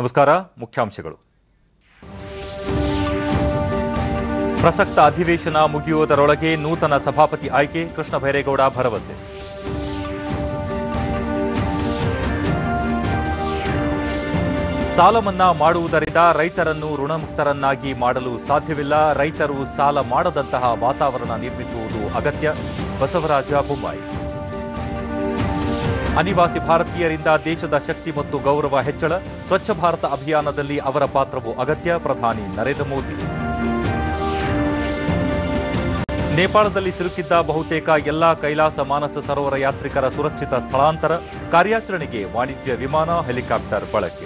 ನಮಸ್ಕಾರ ಮುಖ್ಯಾಂಶಗಳು ಪ್ರಸಕ್ತ ಅಧಿವೇಶನ ಮುಗಿಯುವುದರೊಳಗೆ ನೂತನ ಸಭಾಪತಿ ಆಯ್ಕೆ ಕೃಷ್ಣ ಬೈರೇಗೌಡ ಭರವಸೆ ಸಾಲ ಮನ್ನಾ ಮಾಡುವುದರಿಂದ ರೈತರನ್ನು ಋಣಮುಕ್ತರನ್ನಾಗಿ ಮಾಡಲು ಸಾಧ್ಯವಿಲ್ಲ ರೈತರು ಸಾಲ ಮಾಡದಂತಹ ವಾತಾವರಣ ನಿರ್ಮಿಸುವುದು ಅಗತ್ಯ ಬಸವರಾಜ ಬೊಮ್ಮಾಯಿ ಅನಿವಾಸಿ ಭಾರತೀಯರಿಂದ ದೇಶದ ಶಕ್ತಿ ಮತ್ತು ಗೌರವ ಹೆಚ್ಚಳ ಸ್ವಚ್ಛ ಭಾರತ ಅಭಿಯಾನದಲ್ಲಿ ಅವರ ಪಾತ್ರವು ಅಗತ್ಯ ಪ್ರಧಾನಿ ನರೇಂದ್ರ ಮೋದಿ ನೇಪಾಳದಲ್ಲಿ ಸಿಲುಕಿದ್ದ ಬಹುತೇಕ ಎಲ್ಲಾ ಕೈಲಾಸ ಮಾನಸ ಸರೋವರ ಯಾತ್ರಿಕರ ಸುರಕ್ಷಿತ ಸ್ಥಳಾಂತರ ಕಾರ್ಯಾಚರಣೆಗೆ ವಾಣಿಜ್ಯ ವಿಮಾನ ಹೆಲಿಕಾಪ್ಟರ್ ಬಳಕೆ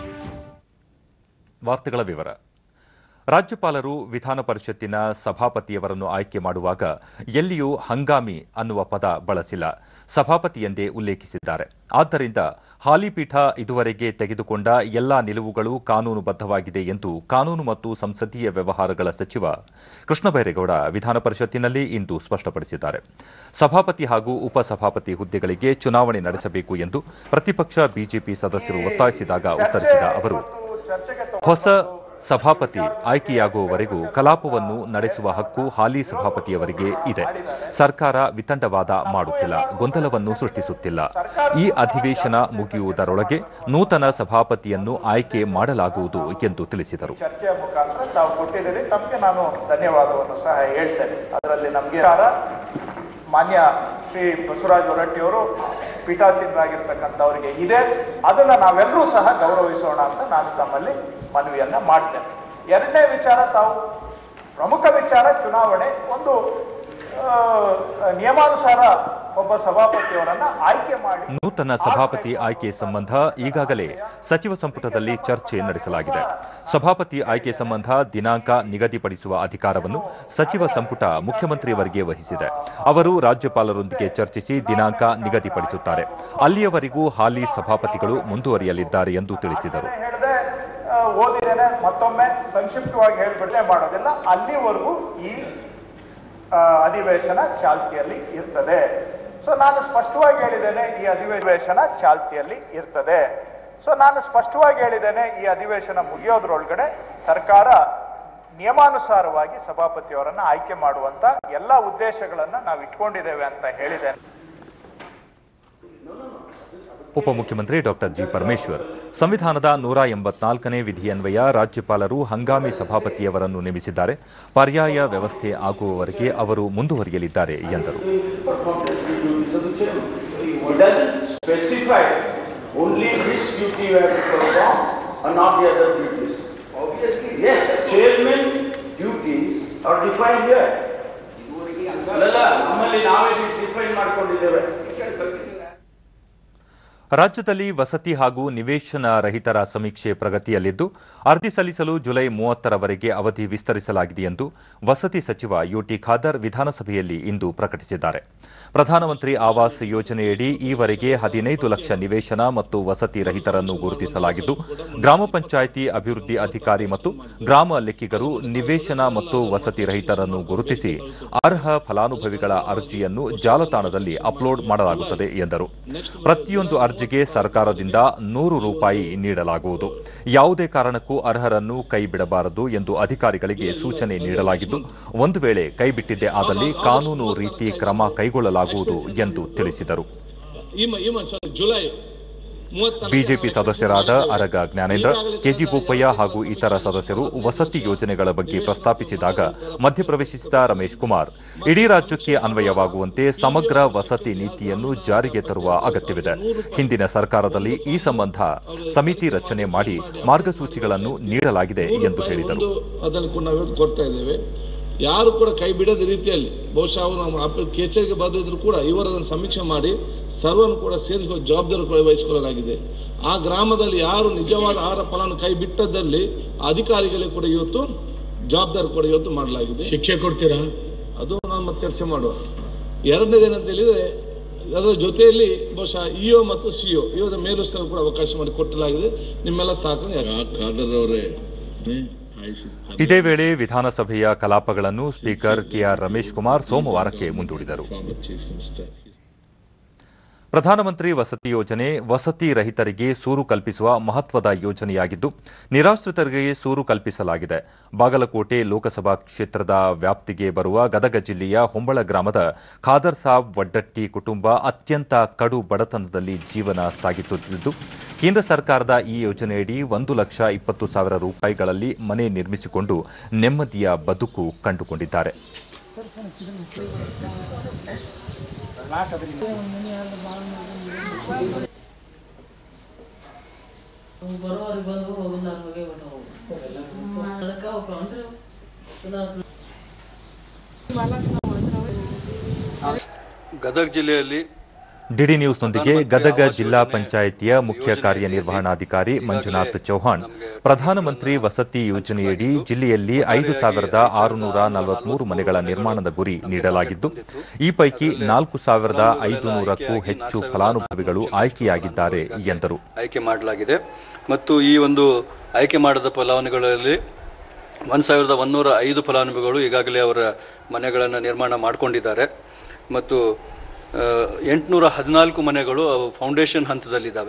ವಾರ್ತೆಗಳ ವಿವರ ರಾಜ್ಯಪಾಲರು ವಿಧಾನ ಪರಿಷತ್ತಿನ ಸಭಾಪತಿಯವರನ್ನು ಆಯ್ಕೆ ಮಾಡುವಾಗ ಎಲ್ಲಿಯೂ ಹಂಗಾಮಿ ಅನ್ನುವ ಪದ ಬಳಸಿಲ್ಲ ಸಭಾಪತಿ ಎಂದೇ ಉಲ್ಲೇಖಿಸಿದ್ದಾರೆ ಆದ್ದರಿಂದ ಹಾಲಿ ಪೀಠ ಇದುವರೆಗೆ ತೆಗೆದುಕೊಂಡ ಎಲ್ಲಾ ನಿಲುವುಗಳು ಕಾನೂನುಬದ್ಧವಾಗಿದೆ ಎಂದು ಕಾನೂನು ಮತ್ತು ಸಂಸದೀಯ ವ್ಯವಹಾರಗಳ ಸಚಿವ ಕೃಷ್ಣ ಬೈರೇಗೌಡ ವಿಧಾನ ಪರಿಷತ್ತಿನಲ್ಲಿ ಇಂದು ಸ್ಪಷ್ಟಪಡಿಸಿದ್ದಾರೆ ಸಭಾಪತಿ ಹಾಗೂ ಉಪಸಭಾಪತಿ ಹುದ್ದೆಗಳಿಗೆ ಚುನಾವಣೆ ನಡೆಸಬೇಕು ಎಂದು ಪ್ರತಿಪಕ್ಷ ಬಿಜೆಪಿ ಸದಸ್ಯರು ಒತ್ತಾಯಿಸಿದಾಗ ಉತ್ತರಿಸಿದ ಅವರು ಹೊಸ ಸಭಾಪತಿ ಆಯ್ಕೆಯಾಗುವವರೆಗೂ ಕಲಾಪವನ್ನು ನಡೆಸುವ ಹಕ್ಕು ಹಾಲಿ ಸಭಾಪತಿಯವರಿಗೆ ಇದೆ ಸರ್ಕಾರ ವಿತಂಡವಾದ ಮಾಡುತ್ತಿಲ್ಲ ಗೊಂದಲವನ್ನು ಸೃಷ್ಟಿಸುತ್ತಿಲ್ಲ ಈ ಅಧಿವೇಶನ ಮುಗಿಯುವುದರೊಳಗೆ ನೂತನ ಸಭಾಪತಿಯನ್ನು ಆಯ್ಕೆ ಮಾಡಲಾಗುವುದು ಎಂದು ತಿಳಿಸಿದರು ಚರ್ಚೆಯ ಮುಖಾಂತರ ತಾವು ಕೊಟ್ಟಿದ್ದೀರಿ ತಮಗೆ ನಾನು ಧನ್ಯವಾದವನ್ನು ಸಹ ಹೇಳ್ತೇನೆ ಅದರಲ್ಲಿ ನಮಗೆ ಮಾನ್ಯ ಶ್ರೀ ಬಸವರಾಜ ಹೊರಟ್ಟಿಯವರು ಪೀಠಾಸೀನರಾಗಿರ್ತಕ್ಕಂಥವರಿಗೆ ಇದೆ ಅದನ್ನ ನಾವೆಲ್ಲರೂ ಸಹ ಗೌರವಿಸೋಣ ಅಂತ ನಾನು ತಮ್ಮಲ್ಲಿ ಮನವಿಯನ್ನ ಮಾಡ್ತೇನೆ ಎರಡನೇ ವಿಚಾರ ತಾವು ಪ್ರಮುಖ ವಿಚಾರ ಚುನಾವಣೆ ಒಂದು ಆ, ನಿಯಮಾನುಸಾರ ಒಬ್ಬ ಸಭಾಪತಿಯವರನ್ನ ಆಯ್ಕೆ ಮಾಡಿ ನೂತನ ಸಭಾಪತಿ ಆಯ್ಕೆ ಸಂಬಂಧ ಈಗಾಗಲೇ ಸಚಿವ ಸಂಪುಟದಲ್ಲಿ ಚರ್ಚೆ ನಡೆಸಲಾಗಿದೆ ಸಭಾಪತಿ ಆಯ್ಕೆ ಸಂಬಂಧ ದಿನಾಂಕ ನಿಗದಿಪಡಿಸುವ ಅಧಿಕಾರವನ್ನು ಸಚಿವ ಸಂಪುಟ ಮುಖ್ಯಮಂತ್ರಿಯವರಿಗೆ ವಹಿಸಿದೆ ಅವರು ರಾಜ್ಯಪಾಲರೊಂದಿಗೆ ಚರ್ಚಿಸಿ ದಿನಾಂಕ ನಿಗದಿಪಡಿಸುತ್ತಾರೆ ಅಲ್ಲಿಯವರೆಗೂ ಹಾಲಿ ಸಭಾಪತಿಗಳು ಮುಂದುವರಿಯಲಿದ್ದಾರೆ ಎಂದು ತಿಳಿಸಿದರು ಹೇಳಿದೆ ಓದಿದ್ದೇನೆ ಮತ್ತೊಮ್ಮೆ ಸಂಕ್ಷಿಪ್ತವಾಗಿ ಹೇಳ್ಬಿಟ್ಟೆ ಮಾಡೋದಿಲ್ಲ ಅಲ್ಲಿವರೆಗೂ ಈ ಆ, ಅಧಿವೇಶನ ಚಾಲ್ತಿಯಲ್ಲಿ ಇರ್ತದೆ ಸೊ ನಾನು ಸ್ಪಷ್ಟವಾಗಿ ಹೇಳಿದ್ದೇನೆ ಈ ಅಧಿವೇಶನ ಚಾಲ್ತಿಯಲ್ಲಿ ಇರ್ತದೆ ಸೊ ನಾನು ಸ್ಪಷ್ಟವಾಗಿ ಹೇಳಿದ್ದೇನೆ ಈ ಅಧಿವೇಶನ ಮುಗಿಯೋದ್ರೊಳಗಡೆ ಸರ್ಕಾರ ನಿಯಮಾನುಸಾರವಾಗಿ ಸಭಾಪತಿಯವರನ್ನ ಆಯ್ಕೆ ಮಾಡುವಂತ ಎಲ್ಲ ಉದ್ದೇಶಗಳನ್ನ ನಾವು ಇಟ್ಕೊಂಡಿದ್ದೇವೆ ಅಂತ ಹೇಳಿದ್ದೇನೆ ಉಪಮುಖ್ಯಮಂತ್ರಿ ಡಾಕ್ಟರ್ ಜಿ ಪರಮೇಶ್ವರ್ ಸಂವಿಧಾನದ ನೂರ ಎಂಬತ್ನಾಲ್ಕನೇ ವಿಧಿಯನ್ವಯ ರಾಜ್ಯಪಾಲರು ಹಂಗಾಮಿ ಸಭಾಪತಿಯವರನ್ನು ನೇಮಿಸಿದ್ದಾರೆ ಪರ್ಯಾಯ ವ್ಯವಸ್ಥೆ ಆಗುವವರೆಗೆ ಅವರು ಮುಂದುವರಿಯಲಿದ್ದಾರೆ ಎಂದರು It doesn't specify only this duty you have to perform and not the other duties. Obviously. Yes, chairman duties are defined here. ಅಲ್ಲಲ್ಲ ನಮ್ಮಲ್ಲಿ ನಾವೇ ಡಿಫೈನ್ ಮಾಡ್ಕೊಂಡಿದ್ದೇವೆ ರಾಜ್ಯದಲ್ಲಿ ವಸತಿ ಹಾಗೂ ನಿವೇಶನ ರಹಿತರ ಸಮೀಕ್ಷೆ ಪ್ರಗತಿಯಲ್ಲಿದ್ದು ಅರ್ಜಿ ಸಲ್ಲಿಸಲು ಜುಲೈ ಮೂವತ್ತರವರೆಗೆ ಅವಧಿ ವಿಸ್ತರಿಸಲಾಗಿದೆ ಎಂದು ವಸತಿ ಸಚಿವ ಯುಟಿ ಖಾದರ್ ವಿಧಾನಸಭೆಯಲ್ಲಿ ಇಂದು ಪ್ರಕಟಿಸಿದ್ದಾರೆ ಪ್ರಧಾನಮಂತ್ರಿ ಆವಾಸ್ ಯೋಜನೆಯಡಿ ಈವರೆಗೆ ಹದಿನೈದು ಲಕ್ಷ ನಿವೇಶನ ಮತ್ತು ವಸತಿ ರಹಿತರನ್ನು ಗುರುತಿಸಲಾಗಿದ್ದು ಗ್ರಾಮ ಪಂಚಾಯಿತಿ ಅಭಿವೃದ್ಧಿ ಅಧಿಕಾರಿ ಮತ್ತು ಗ್ರಾಮ ಲೆಕ್ಕಿಗರು ನಿವೇಶನ ಮತ್ತು ವಸತಿ ರಹಿತರನ್ನು ಗುರುತಿಸಿ ಅರ್ಹ ಫಲಾನುಭವಿಗಳ ಅರ್ಜಿಯನ್ನು ಜಾಲತಾಣದಲ್ಲಿ ಅಪ್ಲೋಡ್ ಮಾಡಲಾಗುತ್ತದೆ ಎಂದರು ಪ್ರತಿಯೊಂದು ಅರ್ಜಿಗೆ ಸರ್ಕಾರದಿಂದ ನೂರು ರೂಪಾಯಿ ನೀಡಲಾಗುವುದು ಯಾವುದೇ ಕಾರಣಕ್ಕೂ ಅರ್ಹರನ್ನು ಕೈಬಿಡಬಾರದು ಎಂದು ಅಧಿಕಾರಿಗಳಿಗೆ ಸೂಚನೆ ನೀಡಲಾಗಿದ್ದು ಒಂದು ವೇಳೆ ಕೈಬಿಟ್ಟಿದ್ದೇ ಆದಲ್ಲಿ ಕಾನೂನು ರೀತಿ ಕ್ರಮ ಕೈಗೊಳ್ಳಲಾಗುವುದು ಎಂದು ತಿಳಿಸಿದರು ಈ ಮ- ಈ ಮ- sorry, ಜುಲೈ ಮೂವತ್ತ ಬಿಜೆಪಿ ಸದಸ್ಯರಾದ ಅರಗ ಜ್ಞಾನೇಂದ್ರ ಕೆಜಿ ಬೋಪಯ್ಯ ಹಾಗೂ ಇತರ ಸದಸ್ಯರು ವಸತಿ ಯೋಜನೆಗಳ ಬಗ್ಗೆ ಪ್ರಸ್ತಾಪಿಸಿದಾಗ ಮಧ್ಯಪ್ರವೇಶಿಸಿದ ರಮೇಶ್ ಕುಮಾರ್ ಇಡೀ ರಾಜ್ಯಕ್ಕೆ ಅನ್ವಯವಾಗುವಂತೆ ಸಮಗ್ರ ವಸತಿ ನೀತಿಯನ್ನು ಜಾರಿಗೆ ತರುವ ಅಗತ್ಯವಿದೆ ಹಿಂದಿನ ಸರ್ಕಾರದಲ್ಲಿ ಈ ಸಂಬಂಧ ಸಮಿತಿ ರಚನೆ ಮಾಡಿ ಮಾರ್ಗಸೂಚಿಗಳನ್ನು ನೀಡಲಾಗಿದೆ ಎಂದು ಹೇಳಿದರು ಒಂದು ಅದನ್ನು ಕೂಡ ನಾವು ಇವತ್ತು ಕೊಡ್ತಾ ಇದ್ದೇವೆ ಯಾರು ಕೂಡ ಕೈ ಬಿಡದ ರೀತಿಯಲ್ಲಿ ಬಹುಶಃ ಅವರು ನಮ್ಮ ಅಪ- ಕಚೇರಿಗೆ ಬರೆದಿದ್ರು ಕೂಡ ಇವರು ಅದನ್ನು ಸಮೀಕ್ಷೆ ಮಾಡಿ ಸರ್ವನ್ನು ಕೂಡ ಸೇರಿಸುವ ಜವಾಬ್ದಾರಿ ಕೂಡ ವಹಿಸಿಕೊಳ್ಳಲಾಗಿದೆ ಆ ಗ್ರಾಮದಲ್ಲಿ ಯಾರು ನಿಜವಾದ ಆಹಾರ ಫಲವನ್ನು ಕೈ ಬಿಟ್ಟದ್ದಲ್ಲಿ ಆ ಅಧಿಕಾರಿಗಳಿಗೆ ಕೂಡ ಇವತ್ತು ಜವಾಬ್ದಾರಿ ಕೂಡ ಇವತ್ತು ಮಾಡಲಾಗಿದೆ ಶಿಕ್ಷೆ ಕೊಡ್ತೀರಾ ಅದು ನಾವು ಮತ್ತೆ ಚರ್ಚೆ ಮಾಡುವ ಎರಡನೇದೇನಂತ ಹೇಳಿದ್ರೆ ಅದರ ಜೊತೆಯಲ್ಲಿ ಬಹುಶಃ ಇಒ ಮತ್ತು ಸಿಒ ಇಒದ ಮೇಲುಸ್ತರು ಕೂಡ ಅವಕಾಶ ಮಾಡಿ ಕೊಟ್ಟಲಾಗಿದೆ ನಿಮ್ಮೆಲ್ಲ ಸಾಕು ಖಾದರ್ ಅವರೇ ಇದೇ ವೇಳೆ ವಿಧಾನಸಭೆಯ ಕಲಾಪಗಳನ್ನು ಸ್ಪೀಕರ್ ಕೆಆರ್ ರಮೇಶ್ ಕುಮಾರ್ ಸೋಮವಾರಕ್ಕೆ ಮುಂದೂಡಿದರು ಪ್ರಧಾನಮಂತ್ರಿ ವಸತಿ ಯೋಜನೆ ವಸತಿ ರಹಿತರಿಗೆ ಸೂರು ಕಲ್ಪಿಸುವ ಮಹತ್ವದ ಯೋಜನೆಯಾಗಿದ್ದು ನಿರಾಶ್ರಿತರಿಗೆ ಸೂರು ಕಲ್ಪಿಸಲಾಗಿದೆ ಬಾಗಲಕೋಟೆ ಲೋಕಸಭಾ ಕ್ಷೇತ್ರದ ವ್ಯಾಪ್ತಿಗೆ ಬರುವ ಗದಗ ಜಿಲ್ಲೆಯ ಹೊಂಬಳ ಗ್ರಾಮದ ಖಾದರ್ ಸಾಬ್ ವಡ್ಡಟ್ಟಿ ಕುಟುಂಬ ಅತ್ಯಂತ ಕಡು ಬಡತನದಲ್ಲಿ ಜೀವನ ಸಾಗಿಸುತ್ತಿದ್ದು ಕೇಂದ್ರ ಸರ್ಕಾರದ ಈ ಯೋಜನೆಯಡಿ ಒಂದು ಲಕ್ಷ ಇಪ್ಪತ್ತು ಸಾವಿರ ರೂಪಾಯಿಗಳಲ್ಲಿ ಮನೆ ನಿರ್ಮಿಸಿಕೊಂಡು ನೆಮ್ಮದಿಯ ಬದುಕು ಕಂಡುಕೊಂಡಿದ್ದಾರೆ ಬರೋರಿಗೆ ಬಂದು ಹೋಗಿಲ್ಲ ಹೋಗೇ ಬಿಟ್ಟು ಅದಕ್ಕೆ ಹೋಗ್ಕೊಂಡ್ರೆ ಗದಗ ಜಿಲ್ಲೆಯಲ್ಲಿ ಡಿಡಿ ನ್ಯೂಸ್ನೊಂದಿಗೆ ಗದಗ ಜಿಲ್ಲಾ ಪಂಚಾಯಿತಿಯ ಮುಖ್ಯ ಕಾರ್ಯನಿರ್ವಹಣಾಧಿಕಾರಿ ಮಂಜುನಾಥ್ ಚೌಹಾಣ್ ಪ್ರಧಾನಮಂತ್ರಿ ವಸತಿ ಯೋಜನೆಯಡಿ ಜಿಲ್ಲೆಯಲ್ಲಿ ಐದು ಸಾವಿರದ ಆರುನೂರ ನಲವತ್ಮೂರು ಮನೆಗಳ ನಿರ್ಮಾಣದ ಗುರಿ ನೀಡಲಾಗಿದ್ದು ಈ ಪೈಕಿ ನಾಲ್ಕು ಸಾವಿರದ ಐದು ನೂರಕ್ಕೂ ಹೆಚ್ಚು ಫಲಾನುಭವಿಗಳು ಆಯ್ಕೆಯಾಗಿದ್ದಾರೆ ಎಂದರು ಆಯ್ಕೆ ಮಾಡಲಾಗಿದೆ ಮತ್ತು ಈ ಒಂದು ಆಯ್ಕೆ ಮಾಡಿದ ಫಲಾನುಭವಿಗಳಲ್ಲಿ ಒಂದು ಸಾವಿರದ ಒಂದೂರ ಐದು ಫಲಾನುಭವಿಗಳು ಈಗಾಗಲೇ ಅವರ ಮನೆಗಳನ್ನು ನಿರ್ಮಾಣ ಮಾಡಿಕೊಂಡಿದ್ದಾರೆ ಮತ್ತು ಎಂಟುನೂರ ಹದಿನಾಲ್ಕು ಮನೆಗಳು ಫೌಂಡೇಶನ್ ಹಂತದಲ್ಲಿದ್ದಾವೆ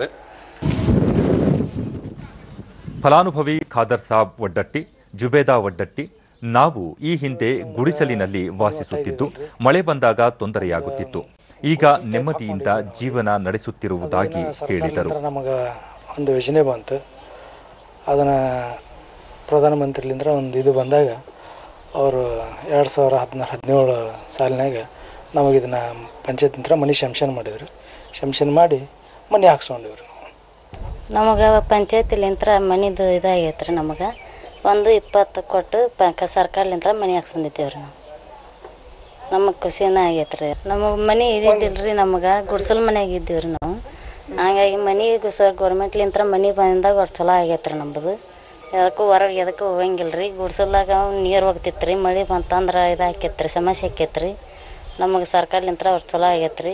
ಫಲಾನುಭವಿ ಖಾದರ್ ಸಾಬ್ ಒಡ್ಡಟ್ಟಿ ಜುಬೇದಾ ಒಡ್ಡಟ್ಟಿ ನಾವು ಈ ಹಿಂದೆ ಗುಡಿಸಲಿನಲ್ಲಿ ವಾಸಿಸುತ್ತಿದ್ದು ಮಳೆ ಬಂದಾಗ ತೊಂದರೆಯಾಗುತ್ತಿತ್ತು ಈಗ ನೆಮ್ಮದಿಯಿಂದ ಜೀವನ ನಡೆಸುತ್ತಿರುವುದಾಗಿ ಹೇಳಿದರು ನಮಗೆ ಒಂದು ಯೋಜನೆ ಬಂತು ಅದನ್ನ ಪ್ರಧಾನಮಂತ್ರಿಲಿಂದ ಒಂದು ಇದು ಬಂದಾಗ ಅವರು ಎರಡು ಸಾವಿರ ಹದಿನಾರು ಹದಿನೇಳು ಸಾಲಿನಾಗ ನಮಗೆ ಇದನ್ನ ಪಂಚಾಯತ್ನಿಂದ ಮನೆ ಶಂಶನ್ ಮಾಡಿದ್ರು ಶಂಶನ್ ಮಾಡಿ ಮನೆ ಹಾಕ್ಸ್ಕೊಂಡಿವ್ರಿ ನಾವು ನಮಗೆ ಪಂಚಾಯತಿಲಿಂತ್ರ ಮನಿದು ಇದಾಗೈತ್ರಿ ನಮಗೆ ಒಂದು ಇಪ್ಪತ್ತು ಕೊಟ್ಟು ಪ ಸರ್ಕಾರಲಿಂತ್ರ ಮನೆ ಹಾಕ್ಸಂದಿದ್ದೇವೆ ರೀ ನಾವು ನಮಗೆ ಖುಷಿನ ಆಗೈತ್ರಿ ನಮಗೆ ಮನೆ ಇದ್ದಿದ್ದಿಲ್ರಿ ನಮಗೆ ಗುಡ್ಸಲ್ ಮನ್ಯಾಗ ಇದ್ದೀವಿ ರೀ ನಾವು ಹಂಗಾಗಿ ಮನೆಗೆ ಸರ್ ಗೌರ್ಮೆಂಟ್ಲಿಂತ್ರ ಮನೆ ಬಂದಾಗ ಅಷ್ಟು ಚಲೋ ಆಗೈತ್ರಿ ನಮ್ಮದು ಎದಕ್ಕೂ ಹೊರಗೆ ಎದಕ್ಕೂ ಹೋಗಂಗಿಲ್ಲ ರೀ ಗುಡ್ಸಲ್ದಾಗ ನೀರು ಹೋಗ್ತಿತ್ತು ರೀ ಮಳೆ ಬಂತಂದ್ರೆ ಇದಾಕೈತ್ರಿ ಸಮಸ್ಯೆ ಆಕೈತ್ರಿ ನಮಗೆ ಸರ್ಕಾರಲಿಂತ್ರ ಅಷ್ಟು ಚಲೋ ಆಗೈತ್ರಿ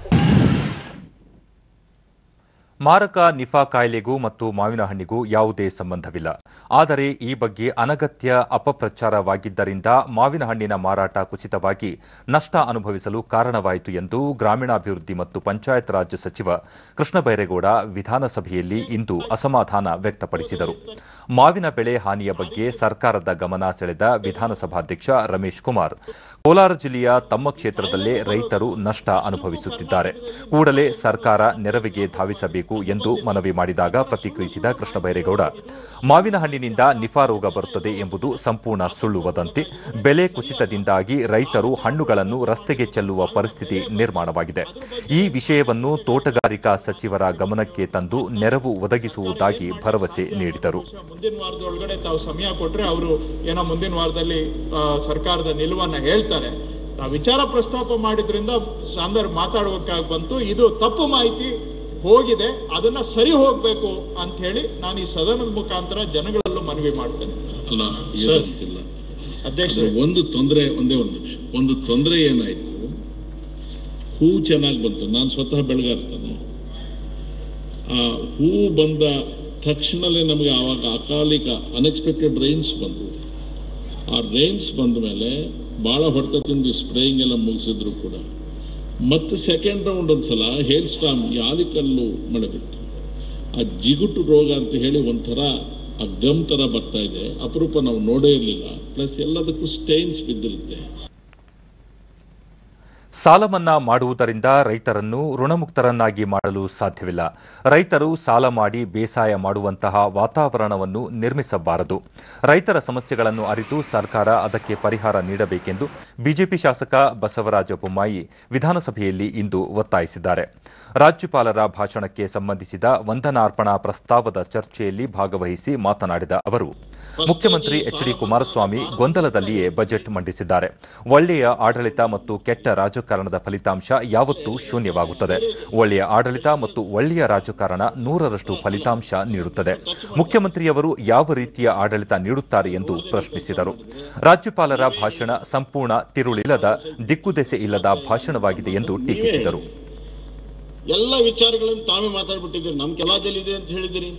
ಮಾರಕ ನಿಫಾ ಕಾಯಿಲೆಗೂ ಮತ್ತು ಮಾವಿನ ಹಣ್ಣಿಗೂ ಯಾವುದೇ ಸಂಬಂಧವಿಲ್ಲ ಆದರೆ ಈ ಬಗ್ಗೆ ಅನಗತ್ಯ ಅಪಪ್ರಚಾರವಾಗಿದ್ದರಿಂದ ಮಾವಿನ ಹಣ್ಣಿನ ಮಾರಾಟ ಕುಸಿತವಾಗಿ ನಷ್ಟ ಅನುಭವಿಸಲು ಕಾರಣವಾಯಿತು ಎಂದು ಗ್ರಾಮೀಣಾಭಿವೃದ್ಧಿ ಮತ್ತು ಪಂಚಾಯತ್ ರಾಜ್ ಸಚಿವ ಕೃಷ್ಣ ಬೈರೇಗೌಡ ವಿಧಾನಸಭೆಯಲ್ಲಿ ಇಂದು ಅಸಮಾಧಾನ ವ್ಯಕ್ತಪಡಿಸಿದರು ಮಾವಿನ ಬೆಳೆ ಹಾನಿಯ ಬಗ್ಗೆ ಸರ್ಕಾರದ ಗಮನ ಸೆಳೆದ ವಿಧಾನಸಭಾಧ್ಯಕ್ಷ ರಮೇಶ್ ಕುಮಾರ್ ಕೋಲಾರ ಜಿಲ್ಲೆಯ ತಮ್ಮ ಕ್ಷೇತ್ರದಲ್ಲೇ ರೈತರು ನಷ್ಟ ಅನುಭವಿಸುತ್ತಿದ್ದಾರೆ ಕೂಡಲೇ ಸರ್ಕಾರ ನೆರವಿಗೆ ಧಾವಿಸಬೇಕು ಎಂದು ಮನವಿ ಮಾಡಿದಾಗ ಪ್ರತಿಕ್ರಿಯಿಸಿದ ಕೃಷ್ಣ ಬೈರೇಗೌಡ ಮಾವಿನ ಹಣ್ಣಿನಿಂದ ನಿಫಾ ರೋಗ ಬರುತ್ತದೆ ಎಂಬುದು ಸಂಪೂರ್ಣ ಸುಳ್ಳು ವದಂತಿ ಬೆಲೆ ಕುಸಿತದಿಂದಾಗಿ ರೈತರು ಹಣ್ಣುಗಳನ್ನು ರಸ್ತೆಗೆ ಚೆಲ್ಲುವ ಪರಿಸ್ಥಿತಿ ನಿರ್ಮಾಣವಾಗಿದೆ ಈ ವಿಷಯವನ್ನು ತೋಟಗಾರಿಕಾ ಸಚಿವರ ಗಮನಕ್ಕೆ ತಂದು ನೆರವು ಒದಗಿಸುವುದಾಗಿ ಭರವಸೆ ನೀಡಿದರು ಮುಂದಿನ ವಾರದೊಳಗಡೆ ತಾವು ಸಮಯ ಕೊಟ್ರೆ ಅವರು ಏನೋ ಮುಂದಿನ ವಾರದಲ್ಲಿ ಆ, ಸರ್ಕಾರದ ನಿಲುವನ್ನ ಹೇಳ್ತಾರೆ ತಾವು ವಿಚಾರ ಪ್ರಸ್ತಾಪ ಮಾಡಿದ್ರಿಂದ ಸಾಂದರ್ ಮಾತಾಡುವಕ್ಕಾಗಿ ಬಂತು ಇದು ತಪ್ಪು ಮಾಹಿತಿ ಹೋಗಿದೆ ಅದನ್ನ ಸರಿ ಹೋಗ್ಬೇಕು ಅಂತ ಹೇಳಿ ನಾನು ಈ ಸದನದ ಮುಖಾಂತರ ಜನಗಳಲ್ಲೂ ಮನವಿ ಮಾಡ್ತೇನೆ ಅಲ್ಲ ಸರ್. ಏನಂತಿಲ್ಲ ಅಧ್ಯಕ್ಷ ಅದ್ರ ಒಂದು ತೊಂದರೆ ಒಂದೇ ಒಂದು ನಿಮಿಷ ಒಂದು ತೊಂದರೆ ಏನಾಯ್ತು ಹೂ ಚೆನ್ನಾಗಿ ಬಂತು ನಾನು ಸ್ವತಃ ಬೆಳಗಾರ್ತಾನೆ ಆ ಹೂ ಬಂದ ತಕ್ಷಣಲೇ ನಮಗೆ ಆವಾಗ ಅಕಾಲಿಕ ಅನ್ಎಕ್ಸ್ಪೆಕ್ಟೆಡ್ ರೈನ್ಸ್ ಬಂದವು ಆ ರೈನ್ಸ್ ಬಂದ ಮೇಲೆ ಬಹಳ ಹೊಡೆತದಿಂದ ಸ್ಪ್ರೇಯಿಂಗ್ ಎಲ್ಲ ಮುಗಿಸಿದ್ರು ಕೂಡ ಮತ್ತೆ ಸೆಕೆಂಡ್ ರೌಂಡ್ ಒಂದ್ಸಲ ಹೇಲ್ ಸ್ಟಾಮ್ ಯಾಲಿಕಲ್ಲು ಮಳೆ ಬಿತ್ತು ಆ ಜಿಗುಟು ರೋಗ ಅಂತ ಹೇಳಿ ಒಂಥರ ಆ ಗಮ್ ತರ ಬರ್ತಾ ಇದೆ ಅಪರೂಪ ನಾವು ನೋಡೇ ಇರಲಿಲ್ಲ ಪ್ಲಸ್ ಎಲ್ಲದಕ್ಕೂ ಸ್ಟೈನ್ಸ್ ಬಿದ್ದಿರುತ್ತೆ ಸಾಲ ಮನ್ನಾ ಮಾಡುವುದರಿಂದ ರೈತರನ್ನು ಋಣಮುಕ್ತರನ್ನಾಗಿ ಮಾಡಲು ಸಾಧ್ಯವಿಲ್ಲ ರೈತರು ಸಾಲ ಮಾಡಿ ಬೇಸಾಯ ಮಾಡುವಂತಹ ವಾತಾವರಣವನ್ನು ನಿರ್ಮಿಸಬಾರದು ರೈತರ ಸಮಸ್ಯೆಗಳನ್ನು ಅರಿತು ಸರ್ಕಾರ ಅದಕ್ಕೆ ಪರಿಹಾರ ನೀಡಬೇಕೆಂದು ಬಿಜೆಪಿ ಶಾಸಕ ಬಸವರಾಜ ಬೊಮ್ಮಾಯಿ ವಿಧಾನಸಭೆಯಲ್ಲಿ ಇಂದು ಒತ್ತಾಯಿಸಿದ್ದಾರೆ ರಾಜ್ಯಪಾಲರ ಭಾಷಣಕ್ಕೆ ಸಂಬಂಧಿಸಿದ ವಂದನಾರ್ಪಣಾ ಪ್ರಸ್ತಾವದ ಚರ್ಚೆಯಲ್ಲಿ ಭಾಗವಹಿಸಿ ಮಾತನಾಡಿದ ಅವರು ಮುಖ್ಯಮಂತ್ರಿ ಎಚ್ ಡಿ ಕುಮಾರಸ್ವಾಮಿ ಗೊಂದಲದಲ್ಲಿಯೇ ಬಜೆಟ್ ಮಂಡಿಸಿದ್ದಾರೆ ಒಳ್ಳೆಯ ಆಡಳಿತ ಮತ್ತು ಕೆಟ್ಟ ರಾಜಕಾರಣದ ಫಲಿತಾಂಶ ಯಾವತ್ತೂ ಶೂನ್ಯವಾಗುತ್ತದೆ ಒಳ್ಳೆಯ ಆಡಳಿತ ಮತ್ತು ಒಳ್ಳೆಯ ರಾಜಕಾರಣ ನೂರರಷ್ಟು ಫಲಿತಾಂಶ ನೀಡುತ್ತದೆ ಮುಖ್ಯಮಂತ್ರಿಯವರು ಯಾವ ರೀತಿಯ ಆಡಳಿತ ನೀಡುತ್ತಾರೆ ಎಂದು ಪ್ರಶ್ನಿಸಿದರು ರಾಜ್ಯಪಾಲರ ಭಾಷಣ ಸಂಪೂರ್ಣ ತಿರುಳಿಲ್ಲದ ದಿಕ್ಕುದೆಸೆ ಇಲ್ಲದ ಭಾಷಣವಾಗಿದೆ ಎಂದು ಟೀಕಿಸಿದರು ಎಲ್ಲ ವಿಚಾರಗಳನ್ನು ತಾವೇ ಮಾತಾಡ್ಬಿಟ್ಟಿದ್ದೀರಿ ನಮ್ ಕೆಲಸದಲ್ಲಿ ಇದೆ ಅಂತ ಹೇಳಿದಿರಿ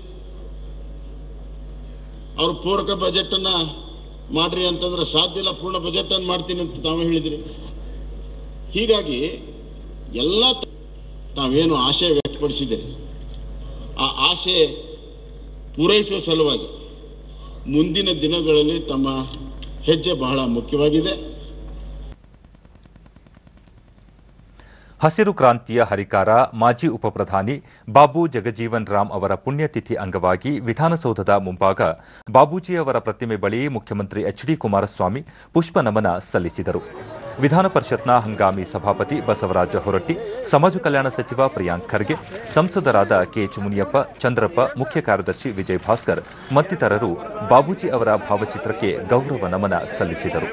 ಅವ್ರ ಪೂರಕ ಬಜೆಟ್ ಅನ್ನ ಮಾಡ್ರಿ ಅಂತಂದ್ರೆ ಸಾಧ್ಯ ಇಲ್ಲ ಪೂರ್ಣ ಬಜೆಟ್ ಅನ್ನು ಮಾಡ್ತೀನಿ ಅಂತ ತಾವೇ ಹೇಳಿದಿರಿ ಹೀಗಾಗಿ ಎಲ್ಲ ತ- ತಾವೇನು ಆಶಯ ವ್ಯಕ್ತಪಡಿಸಿದೆ ಆ ಆಶೆ ಪೂರೈಸುವ ಸಲುವಾಗಿ ಮುಂದಿನ ದಿನಗಳಲ್ಲಿ ತಮ್ಮ ಹೆಜ್ಜೆ ಬಹಳ ಮುಖ್ಯವಾಗಿದೆ ಹಸಿರು ಕ್ರಾಂತಿಯ ಹರಿಕಾರ ಮಾಜಿ ಉಪಪ್ರಧಾನಿ ಬಾಬು ಜಗಜೀವನ್ ರಾಮ್ ಅವರ ಪುಣ್ಯತಿಥಿ ಅಂಗವಾಗಿ ವಿಧಾನಸೌಧದ ಮುಂಭಾಗ ಬಾಬೂಜಿ ಅವರ ಪ್ರತಿಮೆ ಬಳಿ ಮುಖ್ಯಮಂತ್ರಿ ಎಚ್ ಡಿ ಕುಮಾರಸ್ವಾಮಿ ಪುಷ್ಪ ನಮನ ಸಲ್ಲಿಸಿದರು ವಿಧಾನ ಪರಿಷತ್ನ ಹಂಗಾಮಿ ಸಭಾಪತಿ ಬಸವರಾಜ ಹೊರಟ್ಟಿ ಸಮಾಜ ಕಲ್ಯಾಣ ಸಚಿವ ಪ್ರಿಯಾಂಕ್ ಖರ್ಗೆ ಸಂಸದರಾದ ಕೆಎಚ್ ಮುನಿಯಪ್ಪ ಚಂದ್ರಪ್ಪ ಮುಖ್ಯ ಕಾರ್ಯದರ್ಶಿ ವಿಜಯ್ ಭಾಸ್ಕರ್ ಮತ್ತಿತರರು ಬಾಬೂಜಿ ಅವರ ಭಾವಚಿತ್ರಕ್ಕೆ ಗೌರವ ನಮನ ಸಲ್ಲಿಸಿದರು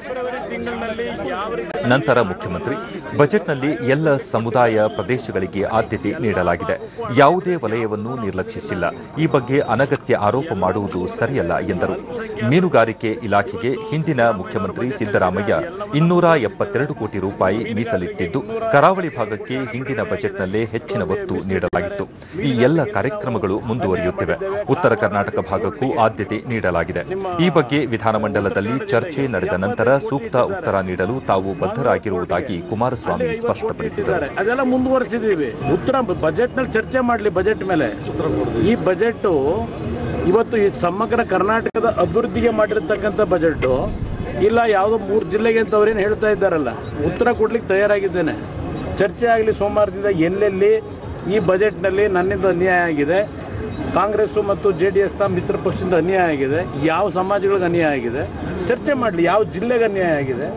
ನಂತರ ಮುಖ್ಯಮಂತ್ರಿ ಬಜೆಟ್ನಲ್ಲಿ ಎಲ್ಲ ಸಮುದಾಯ ಪ್ರದೇಶಗಳಿಗೆ ಆದ್ಯತೆ ನೀಡಲಾಗಿದೆ ಯಾವುದೇ ವಲಯವನ್ನು ನಿರ್ಲಕ್ಷಿಸಿಲ್ಲ ಈ ಬಗ್ಗೆ ಅನಗತ್ಯ ಆರೋಪ ಮಾಡುವುದು ಸರಿಯಲ್ಲ ಎಂದರು ಮೀನುಗಾರಿಕೆ ಇಲಾಖೆಗೆ ಹಿಂದಿನ ಮುಖ್ಯಮಂತ್ರಿ ಸಿದ್ದರಾಮಯ್ಯ ಇನ್ನೂರ ಎಪ್ಪತ್ತೆರಡು ಕೋಟಿ ರೂಪಾಯಿ ಮೀಸಲಿಟ್ಟಿದ್ದು ಕರಾವಳಿ ಭಾಗಕ್ಕೆ ಹಿಂದಿನ ಬಜೆಟ್ನಲ್ಲೇ ಹೆಚ್ಚಿನ ಒತ್ತು ನೀಡಲಾಗಿತ್ತು ಈ ಎಲ್ಲ ಕಾರ್ಯಕ್ರಮಗಳು ಮುಂದುವರಿಯುತ್ತಿವೆ ಉತ್ತರ ಕರ್ನಾಟಕ ಭಾಗಕ್ಕೂ ಆದ್ಯತೆ ನೀಡಲಾಗಿದೆ ಈ ಬಗ್ಗೆ ವಿಧಾನಮಂಡಲದಲ್ಲಿ ಚರ್ಚೆ ನಡೆದ ನಂತರ ಸೂಕ್ತ ಉತ್ತರ ನೀಡಲು ತಾವು ಬದ್ಧರಾಗಿರುವುದಾಗಿ ಕುಮಾರಸ್ವಾಮಿ ಸ್ಪಷ್ಟಪಡಿಸಿದರು ಅದೆಲ್ಲ ಮುಂದುವರಿಸಿದೀವಿ ಉತ್ತರ ಬಜೆಟ್ ನಲ್ಲಿ ಚರ್ಚೆ ಮಾಡಲಿ ಬಜೆಟ್ ಮೇಲೆ ಈ ಬಜೆಟ್ ಇವತ್ತು ಈ ಸಮಗ್ರ ಕರ್ನಾಟಕದ ಅಭಿವೃದ್ಧಿಗೆ ಮಾಡಿರ್ತಕ್ಕಂಥ ಬಜೆಟ್ ಇಲ್ಲ ಯಾವುದೋ ಮೂರು ಜಿಲ್ಲೆಗೆ ಅಂತ ಅವ್ರೇನು ಹೇಳ್ತಾ ಇದ್ದಾರಲ್ಲ ಉತ್ತರ ಕೊಡ್ಲಿಕ್ಕೆ ತಯಾರಾಗಿದ್ದೇನೆ ಚರ್ಚೆ ಆಗಲಿ ಸೋಮವಾರದಿಂದ ಎಲ್ಲೆಲ್ಲಿ ಈ ಬಜೆಟ್ನಲ್ಲಿ ನನ್ನಿಂದ ಅನ್ಯಾಯ ಆಗಿದೆ ಕಾಂಗ್ರೆಸ್ಸು ಮತ್ತು ಜೆ ಡಿ ಎಸ್ನ ಮಿತ್ರ ಪಕ್ಷದಿಂದ ಅನ್ಯಾಯ ಆಗಿದೆ ಯಾವ ಸಮಾಜಗಳಿಗೆ ಅನ್ಯಾಯ ಆಗಿದೆ ಚರ್ಚೆ ಮಾಡಲಿ ಯಾವ ಜಿಲ್ಲೆಗೆ ಅನ್ಯಾಯ ಆಗಿದೆ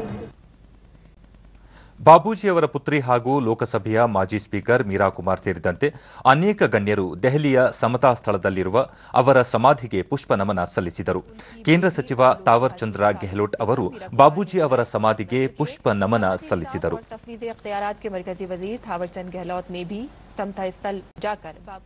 ಬಾಬೂಜಿಯವರ ಪುತ್ರಿ ಹಾಗೂ ಲೋಕಸಭೆಯ ಮಾಜಿ ಸ್ಪೀಕರ್ ಮೀರಾ ಕುಮಾರ್ ಸೇರಿದಂತೆ ಅನೇಕ ಗಣ್ಯರು ದೆಹಲಿಯ ಸಮತಾ ಸ್ಥಳದಲ್ಲಿರುವ ಅವರ ಸಮಾಧಿಗೆ ಪುಷ್ಪ ನಮನ ಸಲ್ಲಿಸಿದರು ಕೇಂದ್ರ ಸಚಿವ ತಾವರ್ ಚಂದ್ರ ಗೆಹ್ಲೋಟ್ ಅವರು ಬಾಬೂಜಿ ಅವರ ಸಮಾಧಿಗೆ ಪುಷ್ಪ ನಮನ ಸಲ್ಲಿಸಿದರು तफवीज अख्तियारात के मरकजी वजीर थावरचंद गहलोत ने भी समता स्थल जाकर बाबू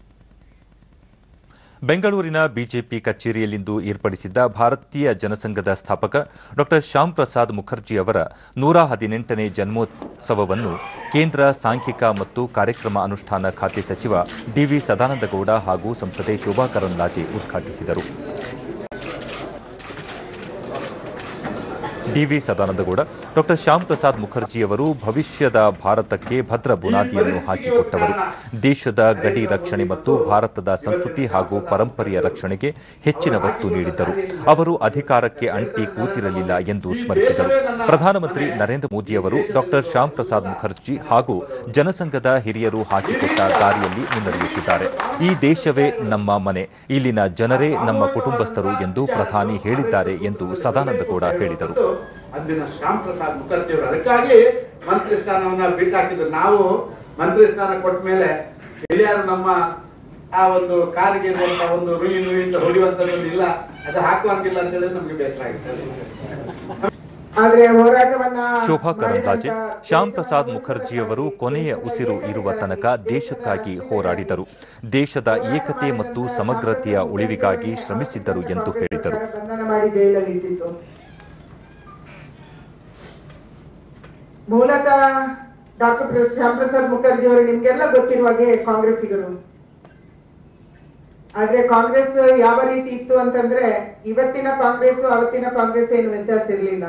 ಬೆಂಗಳೂರಿನ ಬಿಜೆಪಿ ಕಚೇರಿಯಲ್ಲಿಂದು ಏರ್ಪಡಿಸಿದ್ದ ಭಾರತೀಯ ಜನಸಂಘದ ಸ್ಥಾಪಕ ಡಾ ಶ್ಯಾಮ್ ಪ್ರಸಾದ್ ಮುಖರ್ಜಿ ಅವರ ನೂರ ಹದಿನೆಂಟನೇ ಜನ್ಮೋತ್ಸವವನ್ನು ಕೇಂದ್ರ ಸಾಂಖ್ಯಿಕ ಮತ್ತು ಕಾರ್ಯಕ್ರಮ ಅನುಷ್ಠಾನ ಖಾತೆ ಸಚಿವ ಡಿವಿ ಸದಾನಂದಗೌಡ ಹಾಗೂ ಸಂಸದೆ ಶೋಭಾ ಕರಂದ್ಲಾಜೆ ಉದ್ಘಾಟಿಸಿದರು ಡಿವಿ ಸದಾನಂದಗೌಡ ಡಾ ಶ್ಯಾಮ್ ಪ್ರಸಾದ್ ಮುಖರ್ಜಿಯವರು ಭವಿಷ್ಯದ ಭಾರತಕ್ಕೆ ಭದ್ರ ಬುನಾದಿಯನ್ನು ಹಾಕಿಕೊಟ್ಟವರು ದೇಶದ ಗಡಿ ರಕ್ಷಣೆ ಮತ್ತು ಭಾರತದ ಸಂಸ್ಕೃತಿ ಹಾಗೂ ಪರಂಪರೆಯ ರಕ್ಷಣೆಗೆ ಹೆಚ್ಚಿನ ಒತ್ತು ನೀಡಿದ್ದರು ಅವರು ಅಧಿಕಾರಕ್ಕೆ ಅಂಟಿ ಕೂತಿರಲಿಲ್ಲ ಎಂದು ಸ್ಮರಿಸಿದರು ಪ್ರಧಾನಮಂತ್ರಿ ನರೇಂದ್ರ ಮೋದಿಯವರು ಡಾ ಶ್ಯಾಮ್ ಪ್ರಸಾದ್ ಮುಖರ್ಜಿ ಹಾಗೂ ಜನಸಂಘದ ಹಿರಿಯರು ಹಾಕಿಕೊಟ್ಟ ದಾರಿಯಲ್ಲಿ ಮುನ್ನಡೆಯುತ್ತಿದ್ದಾರೆ ಈ ದೇಶವೇ ನಮ್ಮ ಮನೆ ಇಲ್ಲಿನ ಜನರೇ ನಮ್ಮ ಕುಟುಂಬಸ್ಥರು ಎಂದು ಪ್ರಧಾನಿ ಹೇಳಿದ್ದಾರೆ ಎಂದು ಸದಾನಂದಗೌಡ ಹೇಳಿದರು ಅಂದಿನ ಶ್ಯಾಮ್ ಪ್ರಸಾದ್ ಮುಖರ್ಜಿ ಅವರು ಅದಕ್ಕಾಗಿ ಮಂತ್ರಿ ಸ್ಥಾನವನ್ನ ಬಿಟ್ಟಾಕಿದ್ರು ನಾವು ಮಂತ್ರಿ ಸ್ಥಾನ ಕೊಟ್ಟ ಮೇಲೆ ಹಿರಿಯರು ನಮ್ಮ ಆ ಒಂದು ಕಾರಿಗೆ ಇರುವಂತ ಒಂದು ರುಯಿ ನುಯಿ ಅಂತ ಹೊಡೆಯುವಂತದ್ದು ಇಲ್ಲ ಅದು ಹಾಕುವಂತಿಲ್ಲ ಅಂತ ಹೇಳಿದ್ರೆ ನಮ್ಗೆ ಬೇಸರ ಆಗುತ್ತೆ ಆದ್ರೆ ಹೋರಾಟವನ್ನ ಶೋಭಾ ಕರಂದ್ಲಾಜೆ ಶ್ಯಾಮ್ ಪ್ರಸಾದ್ ಮುಖರ್ಜಿಯವರು ಕೊನೆಯ ಉಸಿರು ಇರುವ ತನಕ ದೇಶಕ್ಕಾಗಿ ಹೋರಾಡಿದರು ದೇಶದ ಏಕತೆ ಮತ್ತು ಸಮಗ್ರತೆಯ ಉಳಿವಿಗಾಗಿ ಶ್ರಮಿಸಿದ್ದರು ಎಂದು ಹೇಳಿದರು ಬಂಧನ ಮಾಡಿ ಜೈಲಲ್ಲಿ ಇಟ್ಟಿತ್ತು ಮೂಲತಃ ಡಾಕ್ಟರ್ ಶ್ಯಾಮ್ ಪ್ರಸಾದ್ ಮುಖರ್ಜಿ ಅವರು ನಿಮ್ಗೆಲ್ಲ ಗೊತ್ತಿರುವ ಹಾಗೆ ಕಾಂಗ್ರೆಸ್ಸಿಗರು ಆದ್ರೆ ಕಾಂಗ್ರೆಸ್ ಯಾವ ರೀತಿ ಇತ್ತು ಅಂತಂದ್ರೆ ಇವತ್ತಿನ ಕಾಂಗ್ರೆಸ್ ಅವತ್ತಿನ ಕಾಂಗ್ರೆಸ್ ಏನು ವ್ಯತ್ಯಾಸ ಇರಲಿಲ್ಲ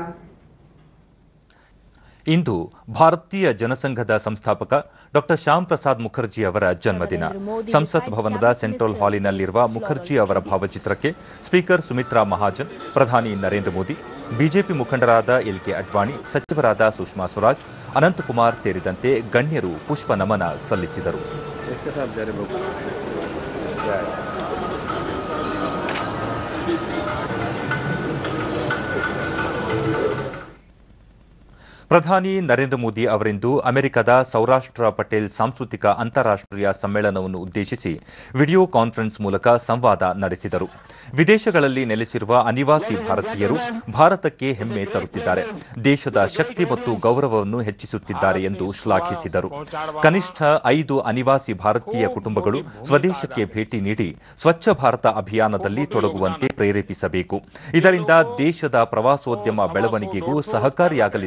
ಇಂದು ಭಾರತೀಯ ಜನಸಂಘದ ಸಂಸ್ಥಾಪಕ ಡಾ ಶ್ಯಾಮ್ ಪ್ರಸಾದ್ ಮುಖರ್ಜಿ ಅವರ ಜನ್ಮದಿನ ಸಂಸತ್ ಭವನದ ಸೆಂಟ್ರಲ್ ಹಾಲಿನಲ್ಲಿರುವ ಮುಖರ್ಜಿ ಅವರ ಭಾವಚಿತ್ರಕ್ಕೆ ಸ್ಪೀಕರ್ ಸುಮಿತ್ರಾ ಮಹಾಜನ್ ಪ್ರಧಾನಿ ನರೇಂದ್ರ ಮೋದಿ ಬಿಜೆಪಿ ಮುಖಂಡರಾದ ಎಲ್ ಕೆ ಅಡ್ವಾಣಿ ಸಚಿವರಾದ ಸುಷ್ಮಾ ಸ್ವರಾಜ್ ಅನಂತಕುಮಾರ್ ಸೇರಿದಂತೆ ಗಣ್ಯರು ಪುಷ್ಪ ನಮನ ಸಲ್ಲಿಸಿದರು ಪ್ರಧಾನಿ ನರೇಂದ್ರ ಮೋದಿ ಅವರಿಂದು ಅಮೆರಿಕದ ಸೌರಾಷ್ಟ್ರ ಪಟೇಲ್ ಸಾಂಸ್ಕೃತಿಕ ಅಂತಾರಾಷ್ಟೀಯ ಸಮ್ಮೇಳನವನ್ನು ಉದ್ದೇಶಿಸಿ ವಿಡಿಯೋ ಕಾನ್ಫರೆನ್ಸ್ ಮೂಲಕ ಸಂವಾದ ನಡೆಸಿದರು ವಿದೇಶಗಳಲ್ಲಿ ನೆಲೆಸಿರುವ ಅನಿವಾಸಿ ಭಾರತೀಯರು ಭಾರತಕ್ಕೆ ಹೆಮ್ಮೆ ತರುತ್ತಿದ್ದಾರೆ ದೇಶದ ಶಕ್ತಿ ಮತ್ತು ಗೌರವವನ್ನು ಹೆಚ್ಚಿಸುತ್ತಿದ್ದಾರೆ ಎಂದು ಶ್ಲಾಘಿಸಿದರು ಕನಿಷ್ಠ ಐದು ಅನಿವಾಸಿ ಭಾರತೀಯ ಕುಟುಂಬಗಳು ಸ್ವದೇಶಕ್ಕೆ ಭೇಟಿ ನೀಡಿ ಸ್ವಚ್ಛ ಭಾರತ ಅಭಿಯಾನದಲ್ಲಿ ತೊಡಗುವಂತೆ ಪ್ರೇರೇಪಿಸಬೇಕು ಇದರಿಂದ ದೇಶದ ಪ್ರವಾಸೋದ್ಯಮ ಬೆಳವಣಿಗೆಗೂ ಸಹಕಾರಿಯಾಗಲಿದೆ ಎಂದು ಹೇಳಿದರು